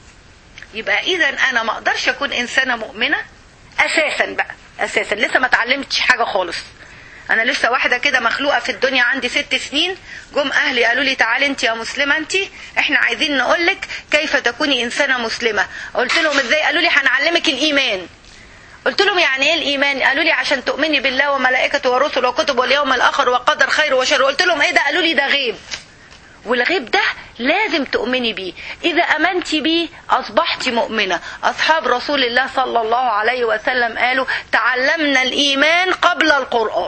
S1: يبقى إذا أنا ما أقدرش أكون إنسانة مؤمنة أساسا بقى أساسا لسه ما اتعلمتش حاجة خالص انا لسه واحده كده مخلوقه في الدنيا عندي ست سنين جم اهلي قالوا لي تعالي انت يا مسلمه انت احنا عايزين نقول لك كيف تكوني انسانه مسلمه قلت لهم ازاي قالوا لي هنعلمك الايمان قلت لهم يعني ايه الايمان قالوا لي عشان تؤمني بالله وملائكته ورسله وكتبه واليوم الاخر وقدر خير وشر قلت لهم ايه ده قالوا لي ده غيب والغيب ده لازم تؤمني بيه إذا أمنت بيه أصبحت مؤمنة أصحاب رسول الله صلى الله عليه وسلم قالوا تعلمنا الإيمان قبل القرآن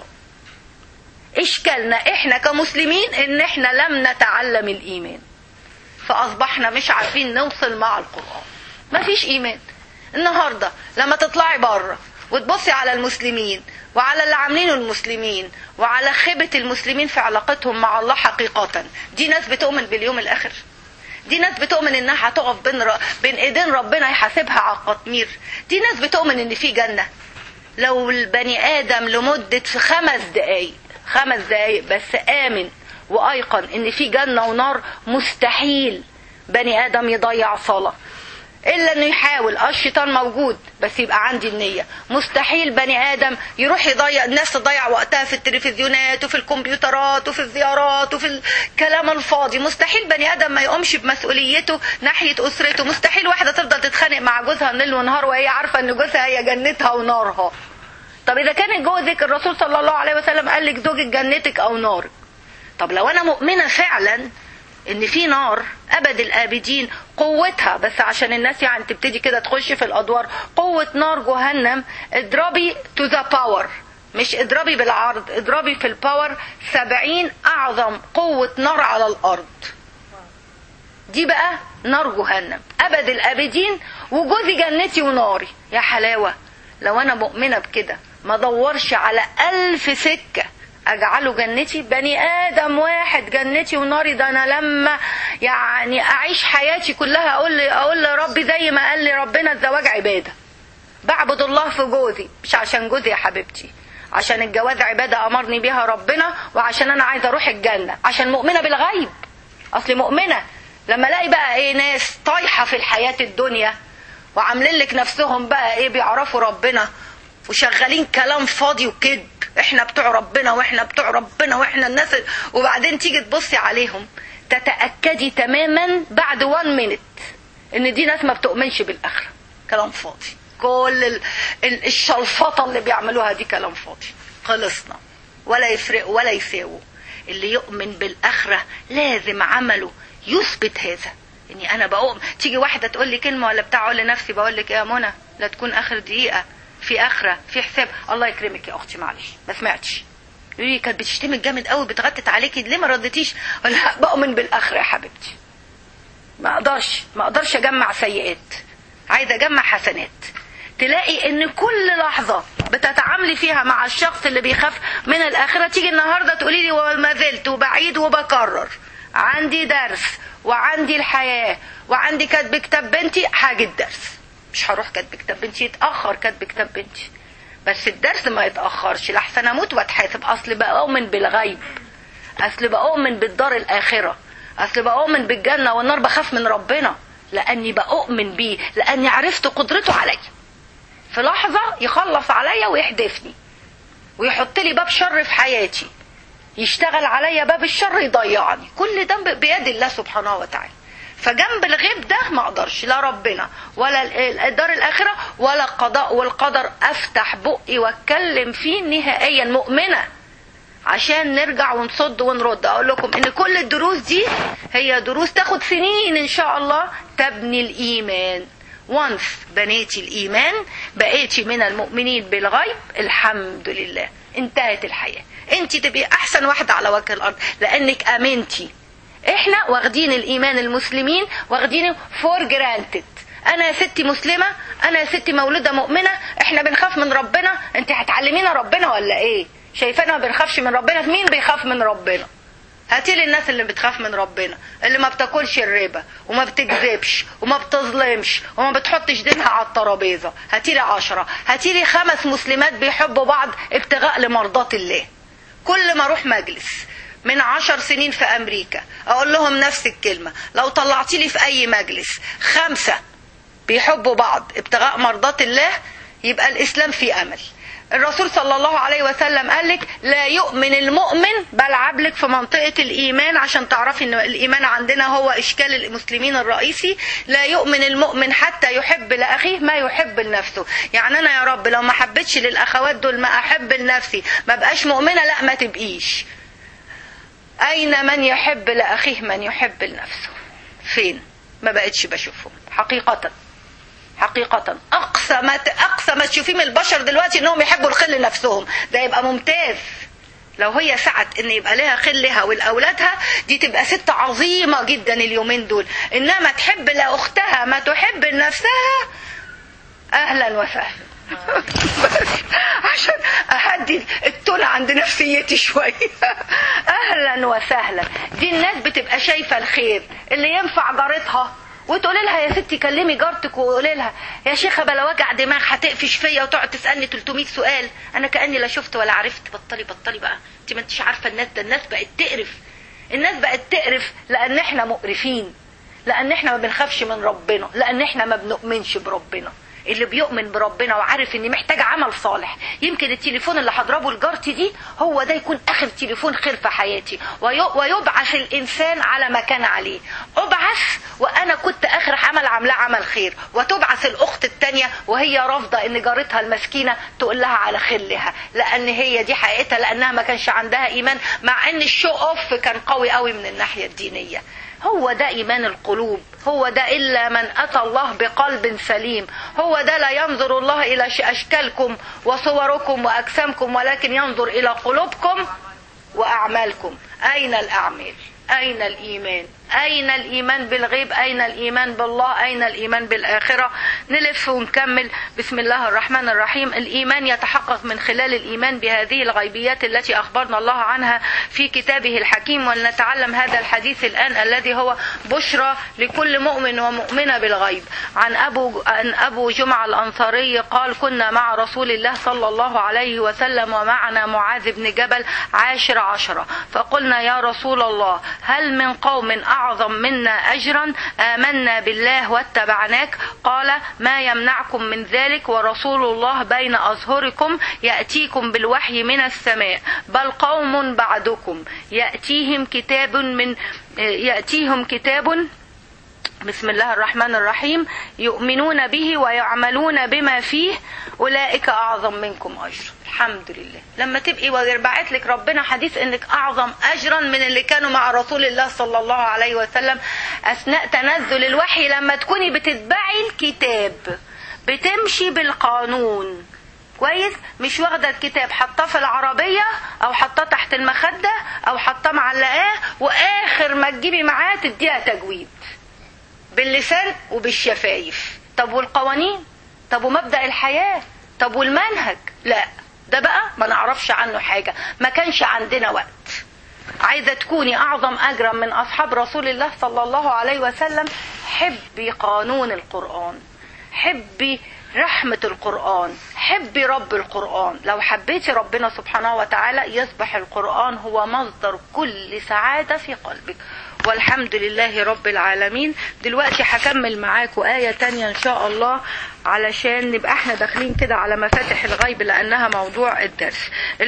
S1: اشكالنا احنا كمسلمين ان احنا لم نتعلم الايمان فاصبحنا مش عارفين نوصل مع القران مفيش ايمان النهارده لما تطلعي بره وتبصي على المسلمين وعلى اللي عاملينه المسلمين وعلى خيبة المسلمين في علاقتهم مع الله حقيقة دي ناس بتؤمن باليوم الآخر دي ناس بتؤمن انها هتقف بين ر... بين ايدين ربنا يحاسبها على القطمير دي ناس بتؤمن ان في جنة لو البني ادم لمدة في خمس دقايق خمس دقايق بس آمن وأيقن إن في جنة ونار مستحيل بني آدم يضيع صلاة إلا إنه يحاول أه الشيطان موجود بس يبقى عندي النية مستحيل بني آدم يروح يضيع الناس تضيع وقتها في التلفزيونات وفي الكمبيوترات وفي الزيارات وفي الكلام الفاضي مستحيل بني آدم ما يقومش بمسؤوليته ناحية أسرته مستحيل واحدة تفضل تتخانق مع جوزها ليل ونهار وهي عارفة إن جوزها هي جنتها ونارها طب اذا كان جوزك الرسول صلى الله عليه وسلم قال لك زوجك جنتك او نارك طب لو انا مؤمنه فعلا ان في نار ابد الابدين قوتها بس عشان الناس يعني تبتدي كده تخش في الادوار قوة نار جهنم اضربي تو ذا باور مش اضربي بالعرض اضربي في الباور سبعين اعظم قوة نار على الارض دي بقى نار جهنم ابد الابدين وجوزي جنتي وناري يا حلاوة لو انا مؤمنة بكده ما دورش على الف سكة اجعله جنتي بني ادم واحد جنتي وناري ده انا لما يعني اعيش حياتي كلها اقول لي اقول لربي زي ما قال لي ربنا الزواج عباده بعبد الله في جوزي مش عشان جوزي يا حبيبتي عشان الجواز عباده امرني بيها ربنا وعشان انا عايزه اروح الجنه عشان مؤمنه بالغيب اصلي مؤمنه لما الاقي بقى ايه ناس طايحه في الحياه الدنيا وعاملين لك نفسهم بقى ايه بيعرفوا ربنا وشغالين كلام فاضي وكذب احنا بتوع ربنا واحنا بتوع ربنا واحنا الناس وبعدين تيجي تبصي عليهم تتاكدي تماما بعد 1 مينت ان دي ناس ما بتؤمنش بالاخره كلام فاضي كل ال- ال- الشلفطه اللي بيعملوها دي كلام فاضي خلصنا ولا يفرقوا ولا يساووا اللي يؤمن بالاخره لازم عمله يثبت هذا اني انا بقوم تيجي واحده تقول لي كلمه ولا بتاع اقول لنفسي بقول لك إيه يا منى لا تكون اخر دقيقه في اخره في حساب الله يكرمك يا اختي معلش ما سمعتش يقولي لي كانت بتشتمك جامد قوي بتغتت عليكي ليه ما ردتيش ولا بؤمن بالاخره يا حبيبتي ما اقدرش ما اقدرش اجمع سيئات عايزه اجمع حسنات تلاقي ان كل لحظه بتتعاملي فيها مع الشخص اللي بيخاف من الاخره تيجي النهارده تقولي لي وما زلت وبعيد وبكرر عندي درس وعندي الحياه وعندي كاتب كتاب بنتي حاجه درس مش هروح كاتب كتاب بنتي يتاخر كاتب كتاب بنتي بس الدرس ما يتاخرش لحسن اموت واتحاسب اصل بؤمن بالغيب اصل بؤمن بالدار الاخره اصل بؤمن بالجنه والنار بخاف من ربنا لاني بؤمن بيه لاني عرفت قدرته عليا في لحظه يخلص عليا ويحدفني ويحط لي باب شر في حياتي يشتغل عليا باب الشر يضيعني كل ده بيد الله سبحانه وتعالى فجنب الغيب ده ما اقدرش لا ربنا ولا ال- الدار الاخره ولا القضاء والقدر افتح بقي واتكلم فيه نهائيا مؤمنه عشان نرجع ونصد ونرد اقول لكم ان كل الدروس دي هي دروس تاخد سنين ان شاء الله تبني الايمان وانس بنيتي الايمان بقيتي من المؤمنين بالغيب الحمد لله انتهت الحياه انت تبقي احسن واحده على وجه الارض لانك امنتي احنا واخدين الايمان المسلمين واخدينه فور جرانتد انا يا ستي مسلمه انا يا ستي مولوده مؤمنه احنا بنخاف من ربنا انت هتعلمينا ربنا ولا ايه شايفانا ما بنخافش من ربنا مين بيخاف من ربنا هاتي لي الناس اللي بتخاف من ربنا اللي ما بتاكلش الربا وما بتكذبش وما بتظلمش وما بتحطش دينها على الترابيزه هاتي لي عشرة هاتي لي خمس مسلمات بيحبوا بعض ابتغاء لمرضات الله كل ما اروح مجلس من عشر سنين في امريكا اقول لهم نفس الكلمه لو طلعتي لي في اي مجلس خمسه بيحبوا بعض ابتغاء مرضات الله يبقى الاسلام فيه امل الرسول صلى الله عليه وسلم قال لك لا يؤمن المؤمن بلعب لك في منطقة الإيمان عشان تعرفي إن الإيمان عندنا هو إشكال المسلمين الرئيسي لا يؤمن المؤمن حتى يحب لأخيه ما يحب لنفسه يعني أنا يا رب لو ما حبيتش للأخوات دول ما أحب لنفسي ما بقاش مؤمنة لا ما تبقيش أين من يحب لأخيه من يحب لنفسه فين ما بقتش بشوفهم حقيقة حقيقة أقصى ما ت- أقصى ما تشوفيه من البشر دلوقتي إنهم يحبوا الخل لنفسهم ده يبقى ممتاز لو هي سعت ان يبقى لها خلها ولاولادها دي تبقى ست عظيمه جدا اليومين دول انما تحب لاختها ما تحب لنفسها اهلا وسهلا بس عشان اهدي التون عند نفسيتي شويه اهلا وسهلا دي الناس بتبقى شايفه الخير اللي ينفع جارتها وتقولي لها يا ستي كلمي جارتك وقولي لها يا شيخه بلا وجع دماغ هتقفش فيا وتقعد تسالني 300 سؤال انا كاني لا شفت ولا عرفت بطلي بطلي بقى انت ما انتش عارفه الناس ده الناس بقت تقرف الناس بقت تقرف لان احنا مقرفين لان احنا ما بنخافش من ربنا لان احنا ما بنؤمنش بربنا اللي بيؤمن بربنا وعارف اني محتاج عمل صالح يمكن التليفون اللي هضربه لجارتي دي هو ده يكون اخر تليفون خير في حياتي وي- ويبعث الانسان على ما كان عليه ابعث وانا كنت اخر عمل عاملاه عمل خير وتبعث الاخت التانية وهي رافضه ان جارتها المسكينه تقول لها على خلها لان هي دي حقيقتها لانها ما كانش عندها ايمان مع ان الشو اوف كان قوي قوي من الناحيه الدينيه هو ده ايمان القلوب هو ده الا من اتى الله بقلب سليم هو ده لا ينظر الله الى اشكالكم وصوركم واجسامكم ولكن ينظر الى قلوبكم واعمالكم اين الاعمال أين الإيمان أين الإيمان بالغيب أين الإيمان بالله أين الإيمان بالآخرة نلف ونكمل بسم الله الرحمن الرحيم الإيمان يتحقق من خلال الإيمان بهذه الغيبيات التي أخبرنا الله عنها في كتابه الحكيم ولنتعلم هذا الحديث الآن الذي هو بشرى لكل مؤمن ومؤمنة بالغيب عن أبو, عن أبو جمعة الأنصاري قال كنا مع رسول الله صلى الله عليه وسلم ومعنا معاذ بن جبل عاشر عشرة فقلنا يا رسول الله هل من قوم أعظم منا أجرا آمنا بالله واتبعناك قال ما يمنعكم من ذلك ورسول الله بين أظهركم يأتيكم بالوحي من السماء بل قوم بعدكم يأتيهم كتاب من يأتيهم كتاب بسم الله الرحمن الرحيم يؤمنون به ويعملون بما فيه أولئك أعظم منكم أجرا الحمد لله لما تبقي ويربعت لك ربنا حديث انك اعظم اجرا من اللي كانوا مع رسول الله صلى الله عليه وسلم اثناء تنزل الوحي لما تكوني بتتبعي الكتاب بتمشي بالقانون كويس مش واخده الكتاب حطاه في العربيه او حطاه تحت المخده او حطاه معلقاه واخر ما تجيبي معاه تديها تجويد باللسان وبالشفايف طب والقوانين طب ومبدا الحياه طب والمنهج لا ده بقى ما نعرفش عنه حاجة ما كانش عندنا وقت عايزة تكوني أعظم أجرا من أصحاب رسول الله صلى الله عليه وسلم حبي قانون القرآن حبي رحمة القرآن حبي رب القرآن لو حبيتي ربنا سبحانه وتعالى يصبح القرآن هو مصدر كل سعادة في قلبك والحمد لله رب العالمين دلوقتي هكمل معاكم آية تانية إن شاء الله علشان نبقى احنا داخلين كده على مفاتح الغيب لأنها موضوع الدرس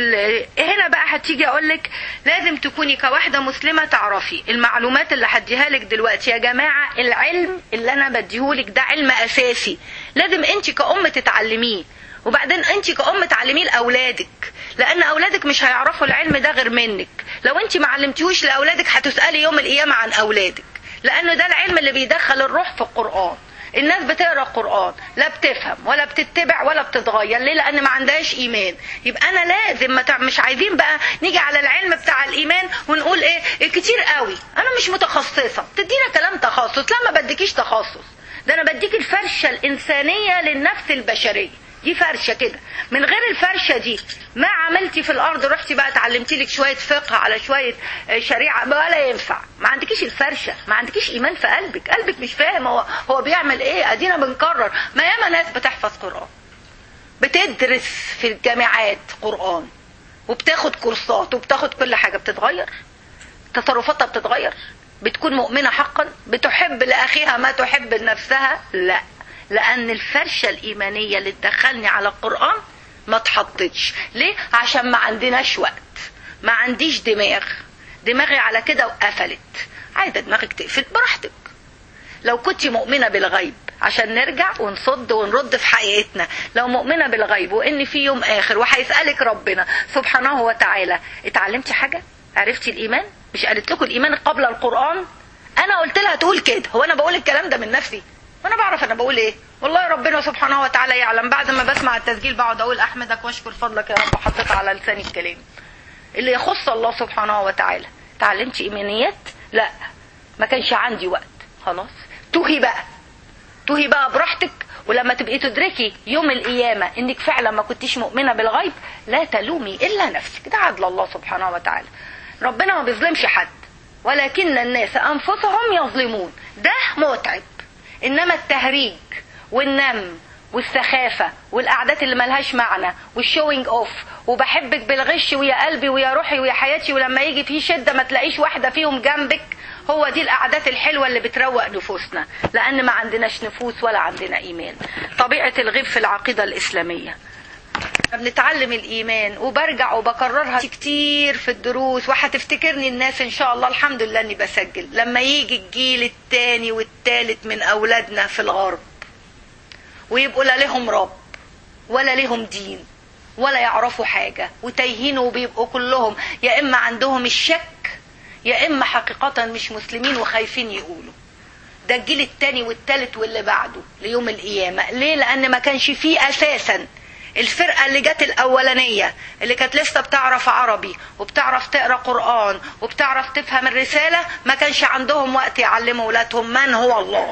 S1: هنا بقى هتيجي أقولك لازم تكوني كواحدة مسلمة تعرفي المعلومات اللي هديها لك دلوقتي يا جماعة العلم اللي أنا بديهولك ده علم أساسي لازم أنت كأم تتعلميه وبعدين انت كأم تعلميه لاولادك لان اولادك مش هيعرفوا العلم ده غير منك لو انت ما علمتيهوش لاولادك هتسالي يوم القيامه عن اولادك لانه ده العلم اللي بيدخل الروح في القران الناس بتقرا القران لا بتفهم ولا بتتبع ولا بتتغير ليه لان ما عندهاش ايمان يبقى انا لازم ما تع... مش عايزين بقى نيجي على العلم بتاع الايمان ونقول ايه, إيه كتير قوي انا مش متخصصه تدينا كلام تخصص لا ما بديكيش تخصص ده انا بديك الفرشه الانسانيه للنفس البشريه دي فرشه كده من غير الفرشه دي ما عملتي في الارض رحتي بقى اتعلمتي لك شويه فقه على شويه شريعه ولا ينفع ما عندكيش الفرشه ما عندكيش ايمان في قلبك قلبك مش فاهم هو هو بيعمل ايه ادينا بنكرر ما ياما ناس بتحفظ قران بتدرس في الجامعات قران وبتاخد كورسات وبتاخد كل حاجه بتتغير تصرفاتها بتتغير بتكون مؤمنه حقا بتحب لاخيها ما تحب لنفسها لا لان الفرشه الايمانيه اللي تدخلني على القران ما اتحطتش ليه عشان ما عندناش وقت ما عنديش دماغ دماغي على كده وقفلت عايزه دماغك تقفل براحتك لو كنت مؤمنه بالغيب عشان نرجع ونصد ونرد في حقيقتنا لو مؤمنه بالغيب وان في يوم اخر وهيسالك ربنا سبحانه وتعالى اتعلمتي حاجه عرفتي الايمان مش قالت لكم الايمان قبل القران انا قلت لها تقول كده هو انا بقول الكلام ده من نفسي وانا بعرف انا بقول ايه والله ربنا سبحانه وتعالى يعلم بعد ما بسمع التسجيل بقعد اقول احمدك واشكر فضلك يا رب حطيت على لساني الكلام اللي يخص الله سبحانه وتعالى تعلمتي ايمانيات لا ما كانش عندي وقت خلاص توهي بقى توهي بقى براحتك ولما تبقي تدركي يوم القيامة انك فعلا ما كنتيش مؤمنة بالغيب لا تلومي الا نفسك ده عدل الله سبحانه وتعالى ربنا ما بيظلمش حد ولكن الناس انفسهم يظلمون ده متعب انما التهريج والنم والسخافة والقعدات اللي ملهاش معنى والشوينج اوف وبحبك بالغش ويا قلبي ويا روحي ويا حياتي ولما يجي في شدة ما تلاقيش واحدة فيهم جنبك هو دي القعدات الحلوة اللي بتروق نفوسنا لأن ما عندناش نفوس ولا عندنا إيمان طبيعة الغيب في العقيدة الإسلامية بنتعلم الإيمان وبرجع وبكررها كتير في الدروس وهتفتكرني الناس إن شاء الله الحمد لله إني بسجل لما يجي الجيل التاني والتالت من أولادنا في الغرب ويبقوا لا لهم رب ولا لهم دين ولا يعرفوا حاجة وتايهين وبيبقوا كلهم يا إما عندهم الشك يا اما حقيقه مش مسلمين وخايفين يقولوا ده الجيل التاني والتالت واللي بعده ليوم القيامه ليه لان ما كانش فيه اساسا الفرقه اللي جت الاولانيه اللي كانت لسه بتعرف عربي وبتعرف تقرا قران وبتعرف تفهم الرساله ما كانش عندهم وقت يعلموا اولادهم من هو الله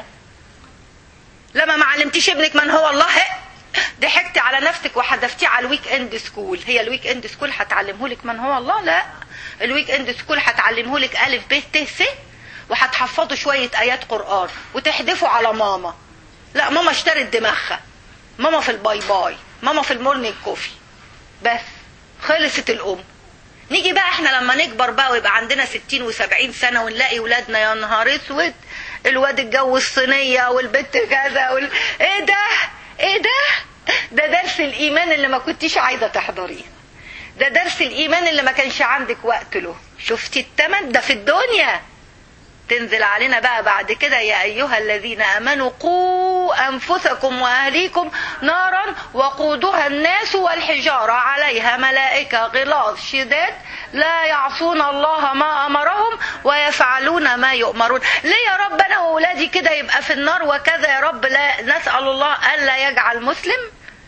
S1: لما ما علمتيش ابنك من هو الله ضحكتي على نفسك وحذفتيه على الويك اند سكول هي الويك اند سكول هتعلمه لك من هو الله لا الويك اند سكول هتعلمه لك الف ب ت س وهتحفظوا شويه ايات قران وتحدفوا على ماما لا ماما اشترت دماغها ماما في الباي باي ماما في المورنينج كوفي بس خلصت الام نيجي بقى احنا لما نكبر بقى ويبقى عندنا ستين وسبعين سنة ونلاقي ولادنا يا نهار اسود الواد اتجوز صينية والبنت كذا وال... ايه ده ايه ده ده درس الايمان اللي ما كنتيش عايزة تحضريه ده درس الايمان اللي ما كانش عندك وقت له شفتي التمن ده في الدنيا تنزل علينا بقى بعد كده يا أيها الذين آمنوا قوا أنفسكم وأهليكم نارا وقودها الناس والحجارة عليها ملائكة غلاظ شداد لا يعصون الله ما أمرهم ويفعلون ما يؤمرون ليه يا رب أنا وأولادي كده يبقى في النار وكذا يا رب لا نسأل الله ألا يجعل مسلم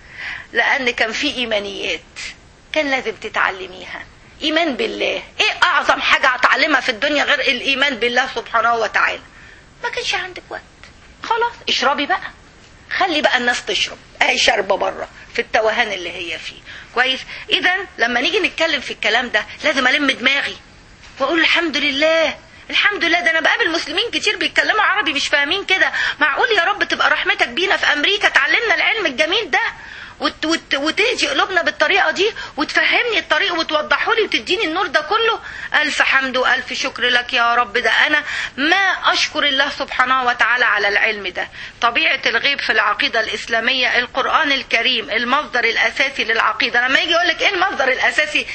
S1: لأن كان في إيمانيات كان لازم تتعلميها ايمان بالله ايه اعظم حاجه هتعلمها في الدنيا غير الايمان بالله سبحانه وتعالى ما كانش عندك وقت خلاص اشربي بقى خلي بقى الناس تشرب اهي شاربه بره في التوهان اللي هي فيه كويس اذا لما نيجي نتكلم في الكلام ده لازم الم دماغي واقول الحمد لله الحمد لله ده انا بقابل مسلمين كتير بيتكلموا عربي مش فاهمين كده معقول يا رب تبقى رحمتك بينا في امريكا تعلمنا العلم الجميل ده وت وت وتهدي قلوبنا بالطريقه دي وتفهمني الطريق وتوضحه لي وتديني النور ده كله الف حمد والف شكر لك يا رب ده انا ما اشكر الله سبحانه وتعالى على العلم ده طبيعه الغيب في العقيده الاسلاميه القران الكريم المصدر الاساسي للعقيده لما يجي يقول لك ايه المصدر الاساسي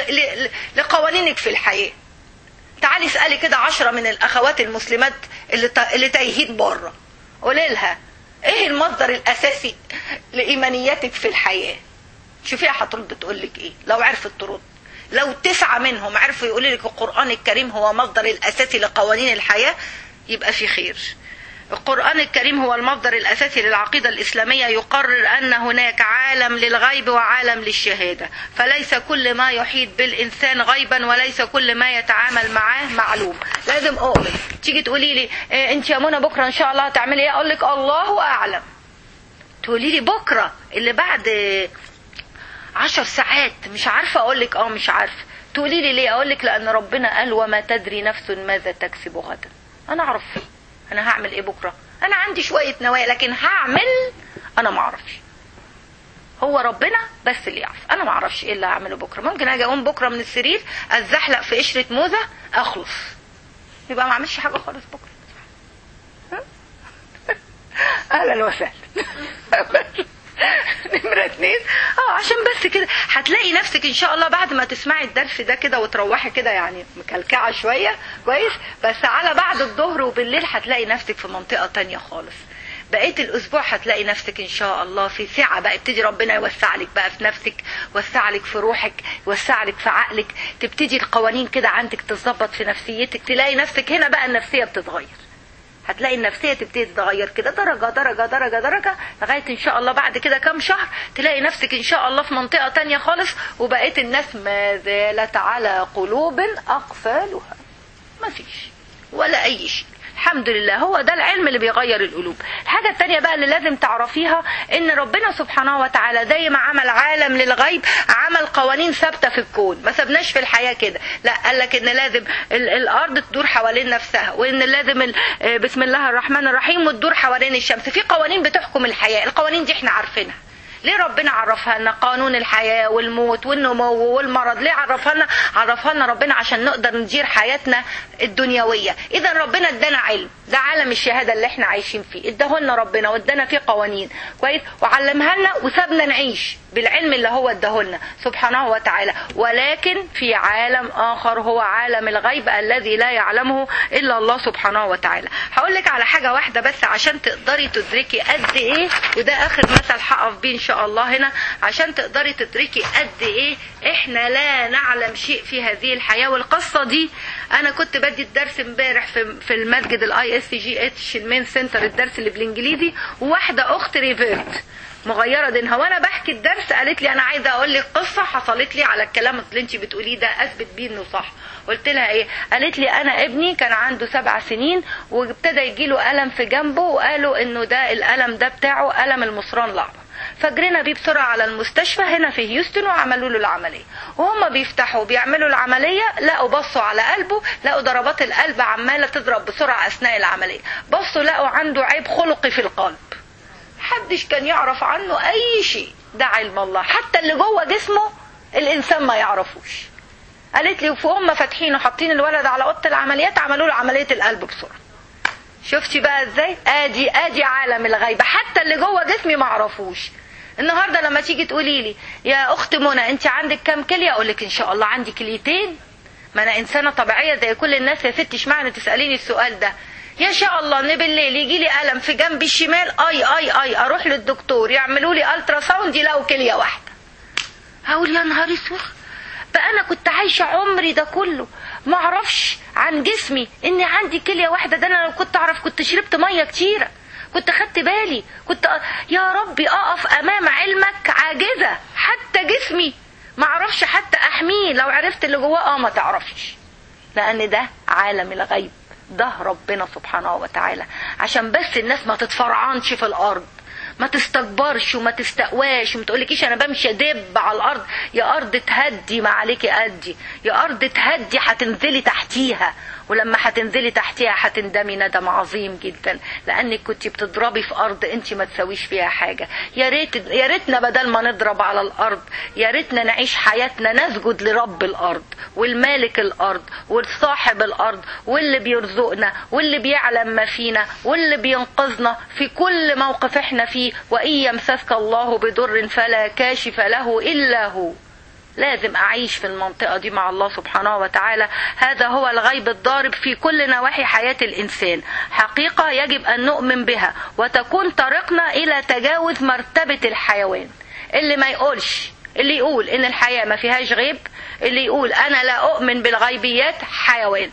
S1: لقوانينك في الحياه تعالي اسالي كده عشرة من الاخوات المسلمات اللي اللي تايهين بره قولي لها ايه المصدر الاساسي لايمانياتك في الحياه شوفيها هترد تقول لك ايه لو عرفت ترد لو تسعة منهم عرفوا يقولوا لك القرآن الكريم هو مصدر الأساسي لقوانين الحياة يبقى في خير القرآن الكريم هو المصدر الأساسي للعقيدة الإسلامية يقرر أن هناك عالم للغيب وعالم للشهادة فليس كل ما يحيط بالإنسان غيبا وليس كل ما يتعامل معاه معلوم لازم أؤمن تيجي تقولي لي إيه أنت يا منى بكرة إن شاء الله هتعملي إيه أقول لك الله أعلم تقولي لي بكرة اللي بعد عشر ساعات مش عارفة أقول لك أه مش عارفة تقولي لي ليه أقول لك لأن ربنا قال وما تدري نفس ماذا تكسب غدا أنا أعرف انا هعمل ايه بكره انا عندي شويه نوايا لكن هعمل انا ما اعرفش هو ربنا بس اللي يعرف انا ما اعرفش ايه اللي هعمله بكره ممكن اجي اقوم بكره من السرير اتزحلق في قشره موزه اخلص يبقى ما اعملش حاجه خالص بكره اهلا وسهلا نمرة اتنين اه عشان بس كده هتلاقي نفسك ان شاء الله بعد ما تسمعي الدرس ده كده وتروحي كده يعني مكلكعة شوية كويس بس على بعد الظهر وبالليل هتلاقي نفسك في منطقة تانية خالص بقيت الاسبوع هتلاقي نفسك ان شاء الله في سعه بقى ابتدي ربنا يوسع لك بقى في نفسك يوسع لك في روحك يوسع لك في عقلك تبتدي القوانين كده عندك تتظبط في نفسيتك تلاقي نفسك هنا بقى النفسيه بتتغير هتلاقي النفسيه تبتدي تتغير كده درجه درجه درجه درجه لغايه ان شاء الله بعد كده كام شهر تلاقي نفسك ان شاء الله في منطقه تانية خالص وبقيت الناس ما زالت على قلوب اقفالها ما فيش ولا اي شيء الحمد لله هو ده العلم اللي بيغير القلوب الحاجة التانية بقى اللي لازم تعرفيها ان ربنا سبحانه وتعالى زي ما عمل عالم للغيب عمل قوانين ثابتة في الكون ما سبناش في الحياة كده لا قال لك ان لازم ال- الارض تدور حوالين نفسها وان لازم ال- بسم الله الرحمن الرحيم وتدور حوالين الشمس في قوانين بتحكم الحياة القوانين دي احنا عارفينها ليه ربنا عرفها لنا قانون الحياة والموت والنمو والمرض ليه عرفها لنا عرفها لنا ربنا عشان نقدر ندير حياتنا الدنيوية اذا ربنا ادانا علم ده عالم الشهادة اللي احنا عايشين فيه اداهولنا ربنا وادانا فيه قوانين كويس وعلمها لنا وسابنا نعيش بالعلم اللي هو اداهولنا سبحانه وتعالى ولكن في عالم اخر هو عالم الغيب الذي لا يعلمه الا الله سبحانه وتعالى هقول لك على حاجة واحدة بس عشان تقدري تدركي قد ايه وده اخر مثل هقف بيه ان شاء الله هنا عشان تقدري تدركي قد ايه احنا لا نعلم شيء في هذه الحياة والقصة دي انا كنت بدي الدرس امبارح في في المسجد الاي اس جي اتش المين سنتر الدرس اللي بالانجليزي وواحده اخت ريفيرت مغيره دينها وانا بحكي الدرس قالت لي انا عايزه اقول لك قصه حصلت لي على الكلام اللي انت بتقوليه ده اثبت بيه انه صح قلت لها ايه قالت لي انا ابني كان عنده سبع سنين وابتدى يجيله الم في جنبه وقالوا انه ده الالم ده بتاعه الم المصران الاعمى فجرينا بيه بسرعه على المستشفى هنا في هيوستن وعملوا له العمليه وهم بيفتحوا بيعملوا العمليه لقوا بصوا على قلبه لقوا ضربات القلب عماله تضرب بسرعه اثناء العمليه بصوا لقوا عنده عيب خلقي في القلب محدش كان يعرف عنه اي شيء ده علم الله حتى اللي جوه جسمه الانسان ما يعرفوش قالت لي وهم فاتحين وحاطين الولد على اوضه العمليات عملوا له عمليه القلب بسرعه شفتي بقى ازاي ادي ادي عالم الغيب حتى اللي جوه جسمي ما اعرفوش النهارده لما تيجي تقولي لي يا اخت منى انت عندك كام كليه اقول لك ان شاء الله عندي كليتين ما انا انسانه طبيعيه زي كل الناس يا ستي اشمعنى تساليني السؤال ده يا شاء الله ان بالليل يجي لي الم في جنبي الشمال اي اي اي اروح للدكتور يعملوا لي الترا ساوند يلاقوا كليه واحده هقول يا نهار اسود بقى انا كنت عايشه عمري ده كله ما اعرفش عن جسمي اني عندي كليه واحده ده انا لو كنت اعرف كنت شربت ميه كتيره كنت خدت بالي كنت أ... يا ربي اقف امام علمك عاجزه حتى جسمي ما اعرفش حتى احميه لو عرفت اللي جواه اه ما تعرفش لان ده عالم الغيب ده ربنا سبحانه وتعالى عشان بس الناس ما تتفرعنش في الارض ما تستكبرش وما تستقواش وما تقولكيش انا بمشي ادب على الارض يا ارض تهدي ما عليكي ادي يا ارض تهدي هتنزلي تحتيها ولما هتنزلي تحتيها هتندمي ندم عظيم جدا لانك كنت بتضربي في ارض انت ما تسويش فيها حاجه يا ريت يا ريتنا بدل ما نضرب على الارض يا ريتنا نعيش حياتنا نسجد لرب الارض والمالك الارض والصاحب الارض واللي بيرزقنا واللي بيعلم ما فينا واللي بينقذنا في كل موقف احنا فيه وان يمسسك الله بضر فلا كاشف له الا هو لازم أعيش في المنطقة دي مع الله سبحانه وتعالى هذا هو الغيب الضارب في كل نواحي حياة الإنسان حقيقة يجب أن نؤمن بها وتكون طريقنا إلى تجاوز مرتبة الحيوان اللي ما يقولش اللي يقول إن الحياة ما فيهاش غيب اللي يقول أنا لا أؤمن بالغيبيات حيوان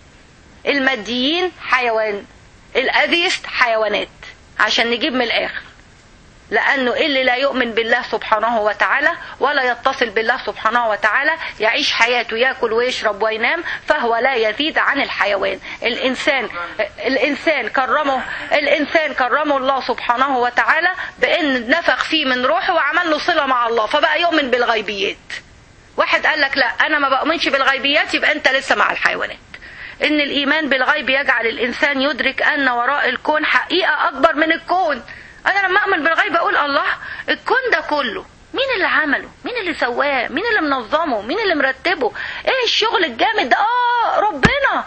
S1: الماديين حيوان الأذيست حيوانات عشان نجيب من الآخر لأنه اللي لا يؤمن بالله سبحانه وتعالى ولا يتصل بالله سبحانه وتعالى يعيش حياته ياكل ويشرب وينام فهو لا يزيد عن الحيوان الإنسان الإنسان كرمه الإنسان كرمه الله سبحانه وتعالى بأن نفخ فيه من روحه وعمل له صلة مع الله فبقى يؤمن بالغيبيات واحد قال لك لا أنا ما بؤمنش بالغيبيات يبقى أنت لسه مع الحيوانات إن الإيمان بالغيب يجعل الإنسان يدرك أن وراء الكون حقيقة أكبر من الكون انا لما اؤمن بالغيب اقول الله الكون ده كله مين اللي عمله مين اللي سواه مين اللي منظمه مين اللي مرتبه ايه الشغل الجامد ده اه ربنا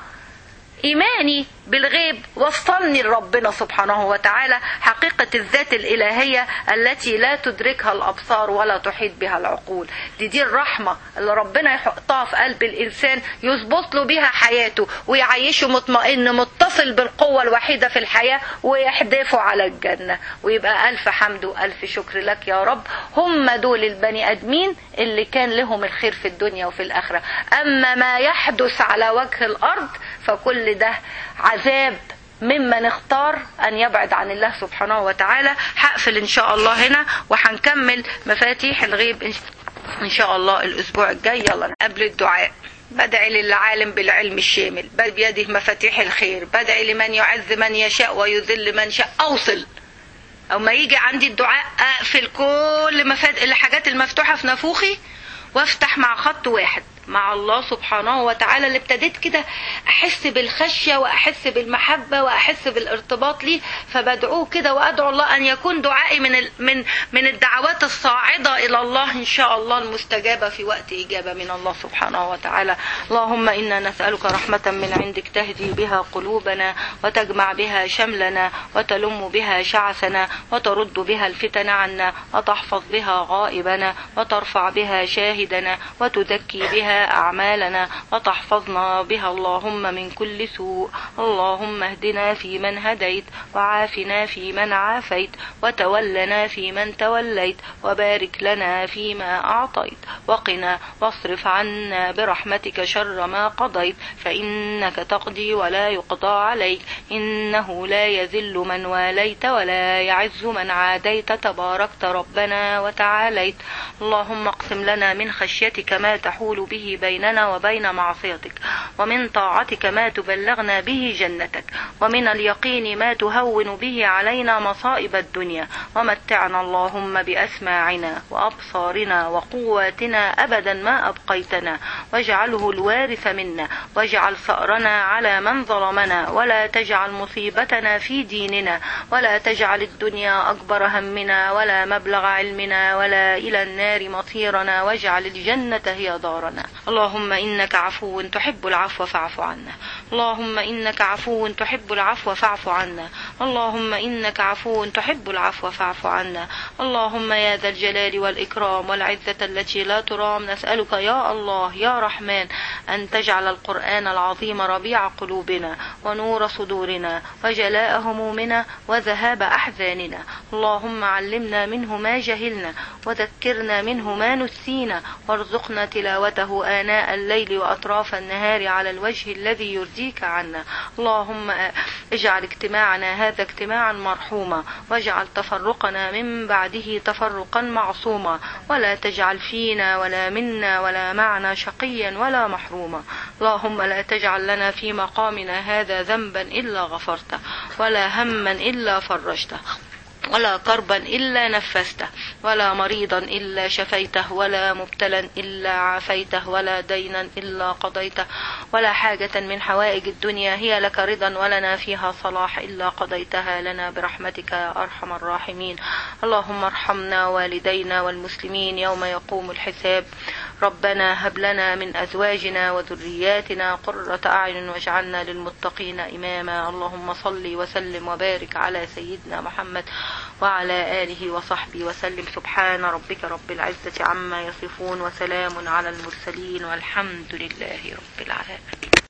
S1: ايماني بالغيب وصلني لربنا سبحانه وتعالى حقيقة الذات الإلهية التي لا تدركها الأبصار ولا تحيط بها العقول دي دي الرحمة اللي ربنا يحطها في قلب الإنسان يظبط له بها حياته ويعيشه مطمئن متصل بالقوة الوحيدة في الحياة ويحدفه على الجنة ويبقى ألف حمد وألف شكر لك يا رب هم دول البني آدمين اللي كان لهم الخير في الدنيا وفي الآخرة أما ما يحدث على وجه الأرض فكل ده عذاب ممن اختار ان يبعد عن الله سبحانه وتعالى هقفل ان شاء الله هنا وهنكمل مفاتيح الغيب ان شاء الله الاسبوع الجاي يلا قبل الدعاء بدعي للعالم بالعلم الشامل بيده مفاتيح الخير بدعي لمن يعز من يشاء ويذل من شاء اوصل او ما يجي عندي الدعاء اقفل كل مفاد الحاجات المفتوحه في نافوخي وافتح مع خط واحد مع الله سبحانه وتعالى اللي ابتديت كده احس بالخشيه واحس بالمحبه واحس بالارتباط ليه فبدعوه كده وادعو الله ان يكون دعائي من من من الدعوات الصاعده الى الله ان شاء الله المستجابه في وقت اجابه من الله سبحانه وتعالى اللهم انا نسالك رحمه من عندك تهدي بها قلوبنا وتجمع بها شملنا وتلم بها شعثنا وترد بها الفتن عنا وتحفظ بها غائبنا وترفع بها شاهدنا وتزكي بها بها أعمالنا وتحفظنا بها اللهم من كل سوء اللهم اهدنا فيمن هديت وعافنا فيمن عافيت وتولنا فيمن توليت وبارك لنا فيما أعطيت وقنا واصرف عنا برحمتك شر ما قضيت فإنك تقضي ولا يقضى عليك إنه لا يذل من واليت ولا يعز من عاديت تباركت ربنا وتعاليت اللهم اقسم لنا من خشيتك ما تحول به بيننا وبين معصيتك ومن طاعتك ما تبلغنا به جنتك ومن اليقين ما تهون به علينا مصائب الدنيا ومتعنا اللهم بأسماعنا وأبصارنا وقواتنا أبدا ما أبقيتنا واجعله الوارث منا واجعل ثأرنا على من ظلمنا ولا تجعل مصيبتنا في ديننا ولا تجعل الدنيا أكبر همنا ولا مبلغ علمنا ولا إلى النار مصيرنا واجعل الجنة هي دارنا اللهم إنك عفو تحب العفو فاعف عنا اللهم إنك عفو تحب العفو فاعف عنا اللهم إنك عفو تحب العفو فاعف عنا اللهم يا ذا الجلال والإكرام والعزة التي لا ترام نسألك يا الله يا رحمن أن تجعل القرآن العظيم ربيع قلوبنا ونور صدورنا وجلاء همومنا وذهاب أحزاننا اللهم علمنا منه ما جهلنا وذكرنا منه ما نسينا وارزقنا تلاوته آناء الليل وأطراف النهار على الوجه الذي يرضيك عنا اللهم اجعل اجتماعنا هذا اجتماعا مرحوما واجعل تفرقنا من بعده تفرقا معصوما ولا تجعل فينا ولا منا ولا معنا شقيا ولا محروما اللهم لا تجعل لنا في مقامنا هذا ذنبا إلا غفرته ولا هما إلا فرجته ولا كربا إلا نفسته ولا مريضا إلا شفيته ولا مبتلا إلا عافيته ولا دينا إلا قضيته ولا حاجة من حوائج الدنيا هي لك رضا ولنا فيها صلاح إلا قضيتها لنا برحمتك يا أرحم الراحمين اللهم ارحمنا والدينا والمسلمين يوم يقوم الحساب ربنا هب لنا من أزواجنا وذرياتنا قرة أعين واجعلنا للمتقين إماما اللهم صل وسلم وبارك على سيدنا محمد وعلى آله وصحبه وسلم سبحان ربك رب العزة عما يصفون وسلام على المرسلين والحمد لله رب العالمين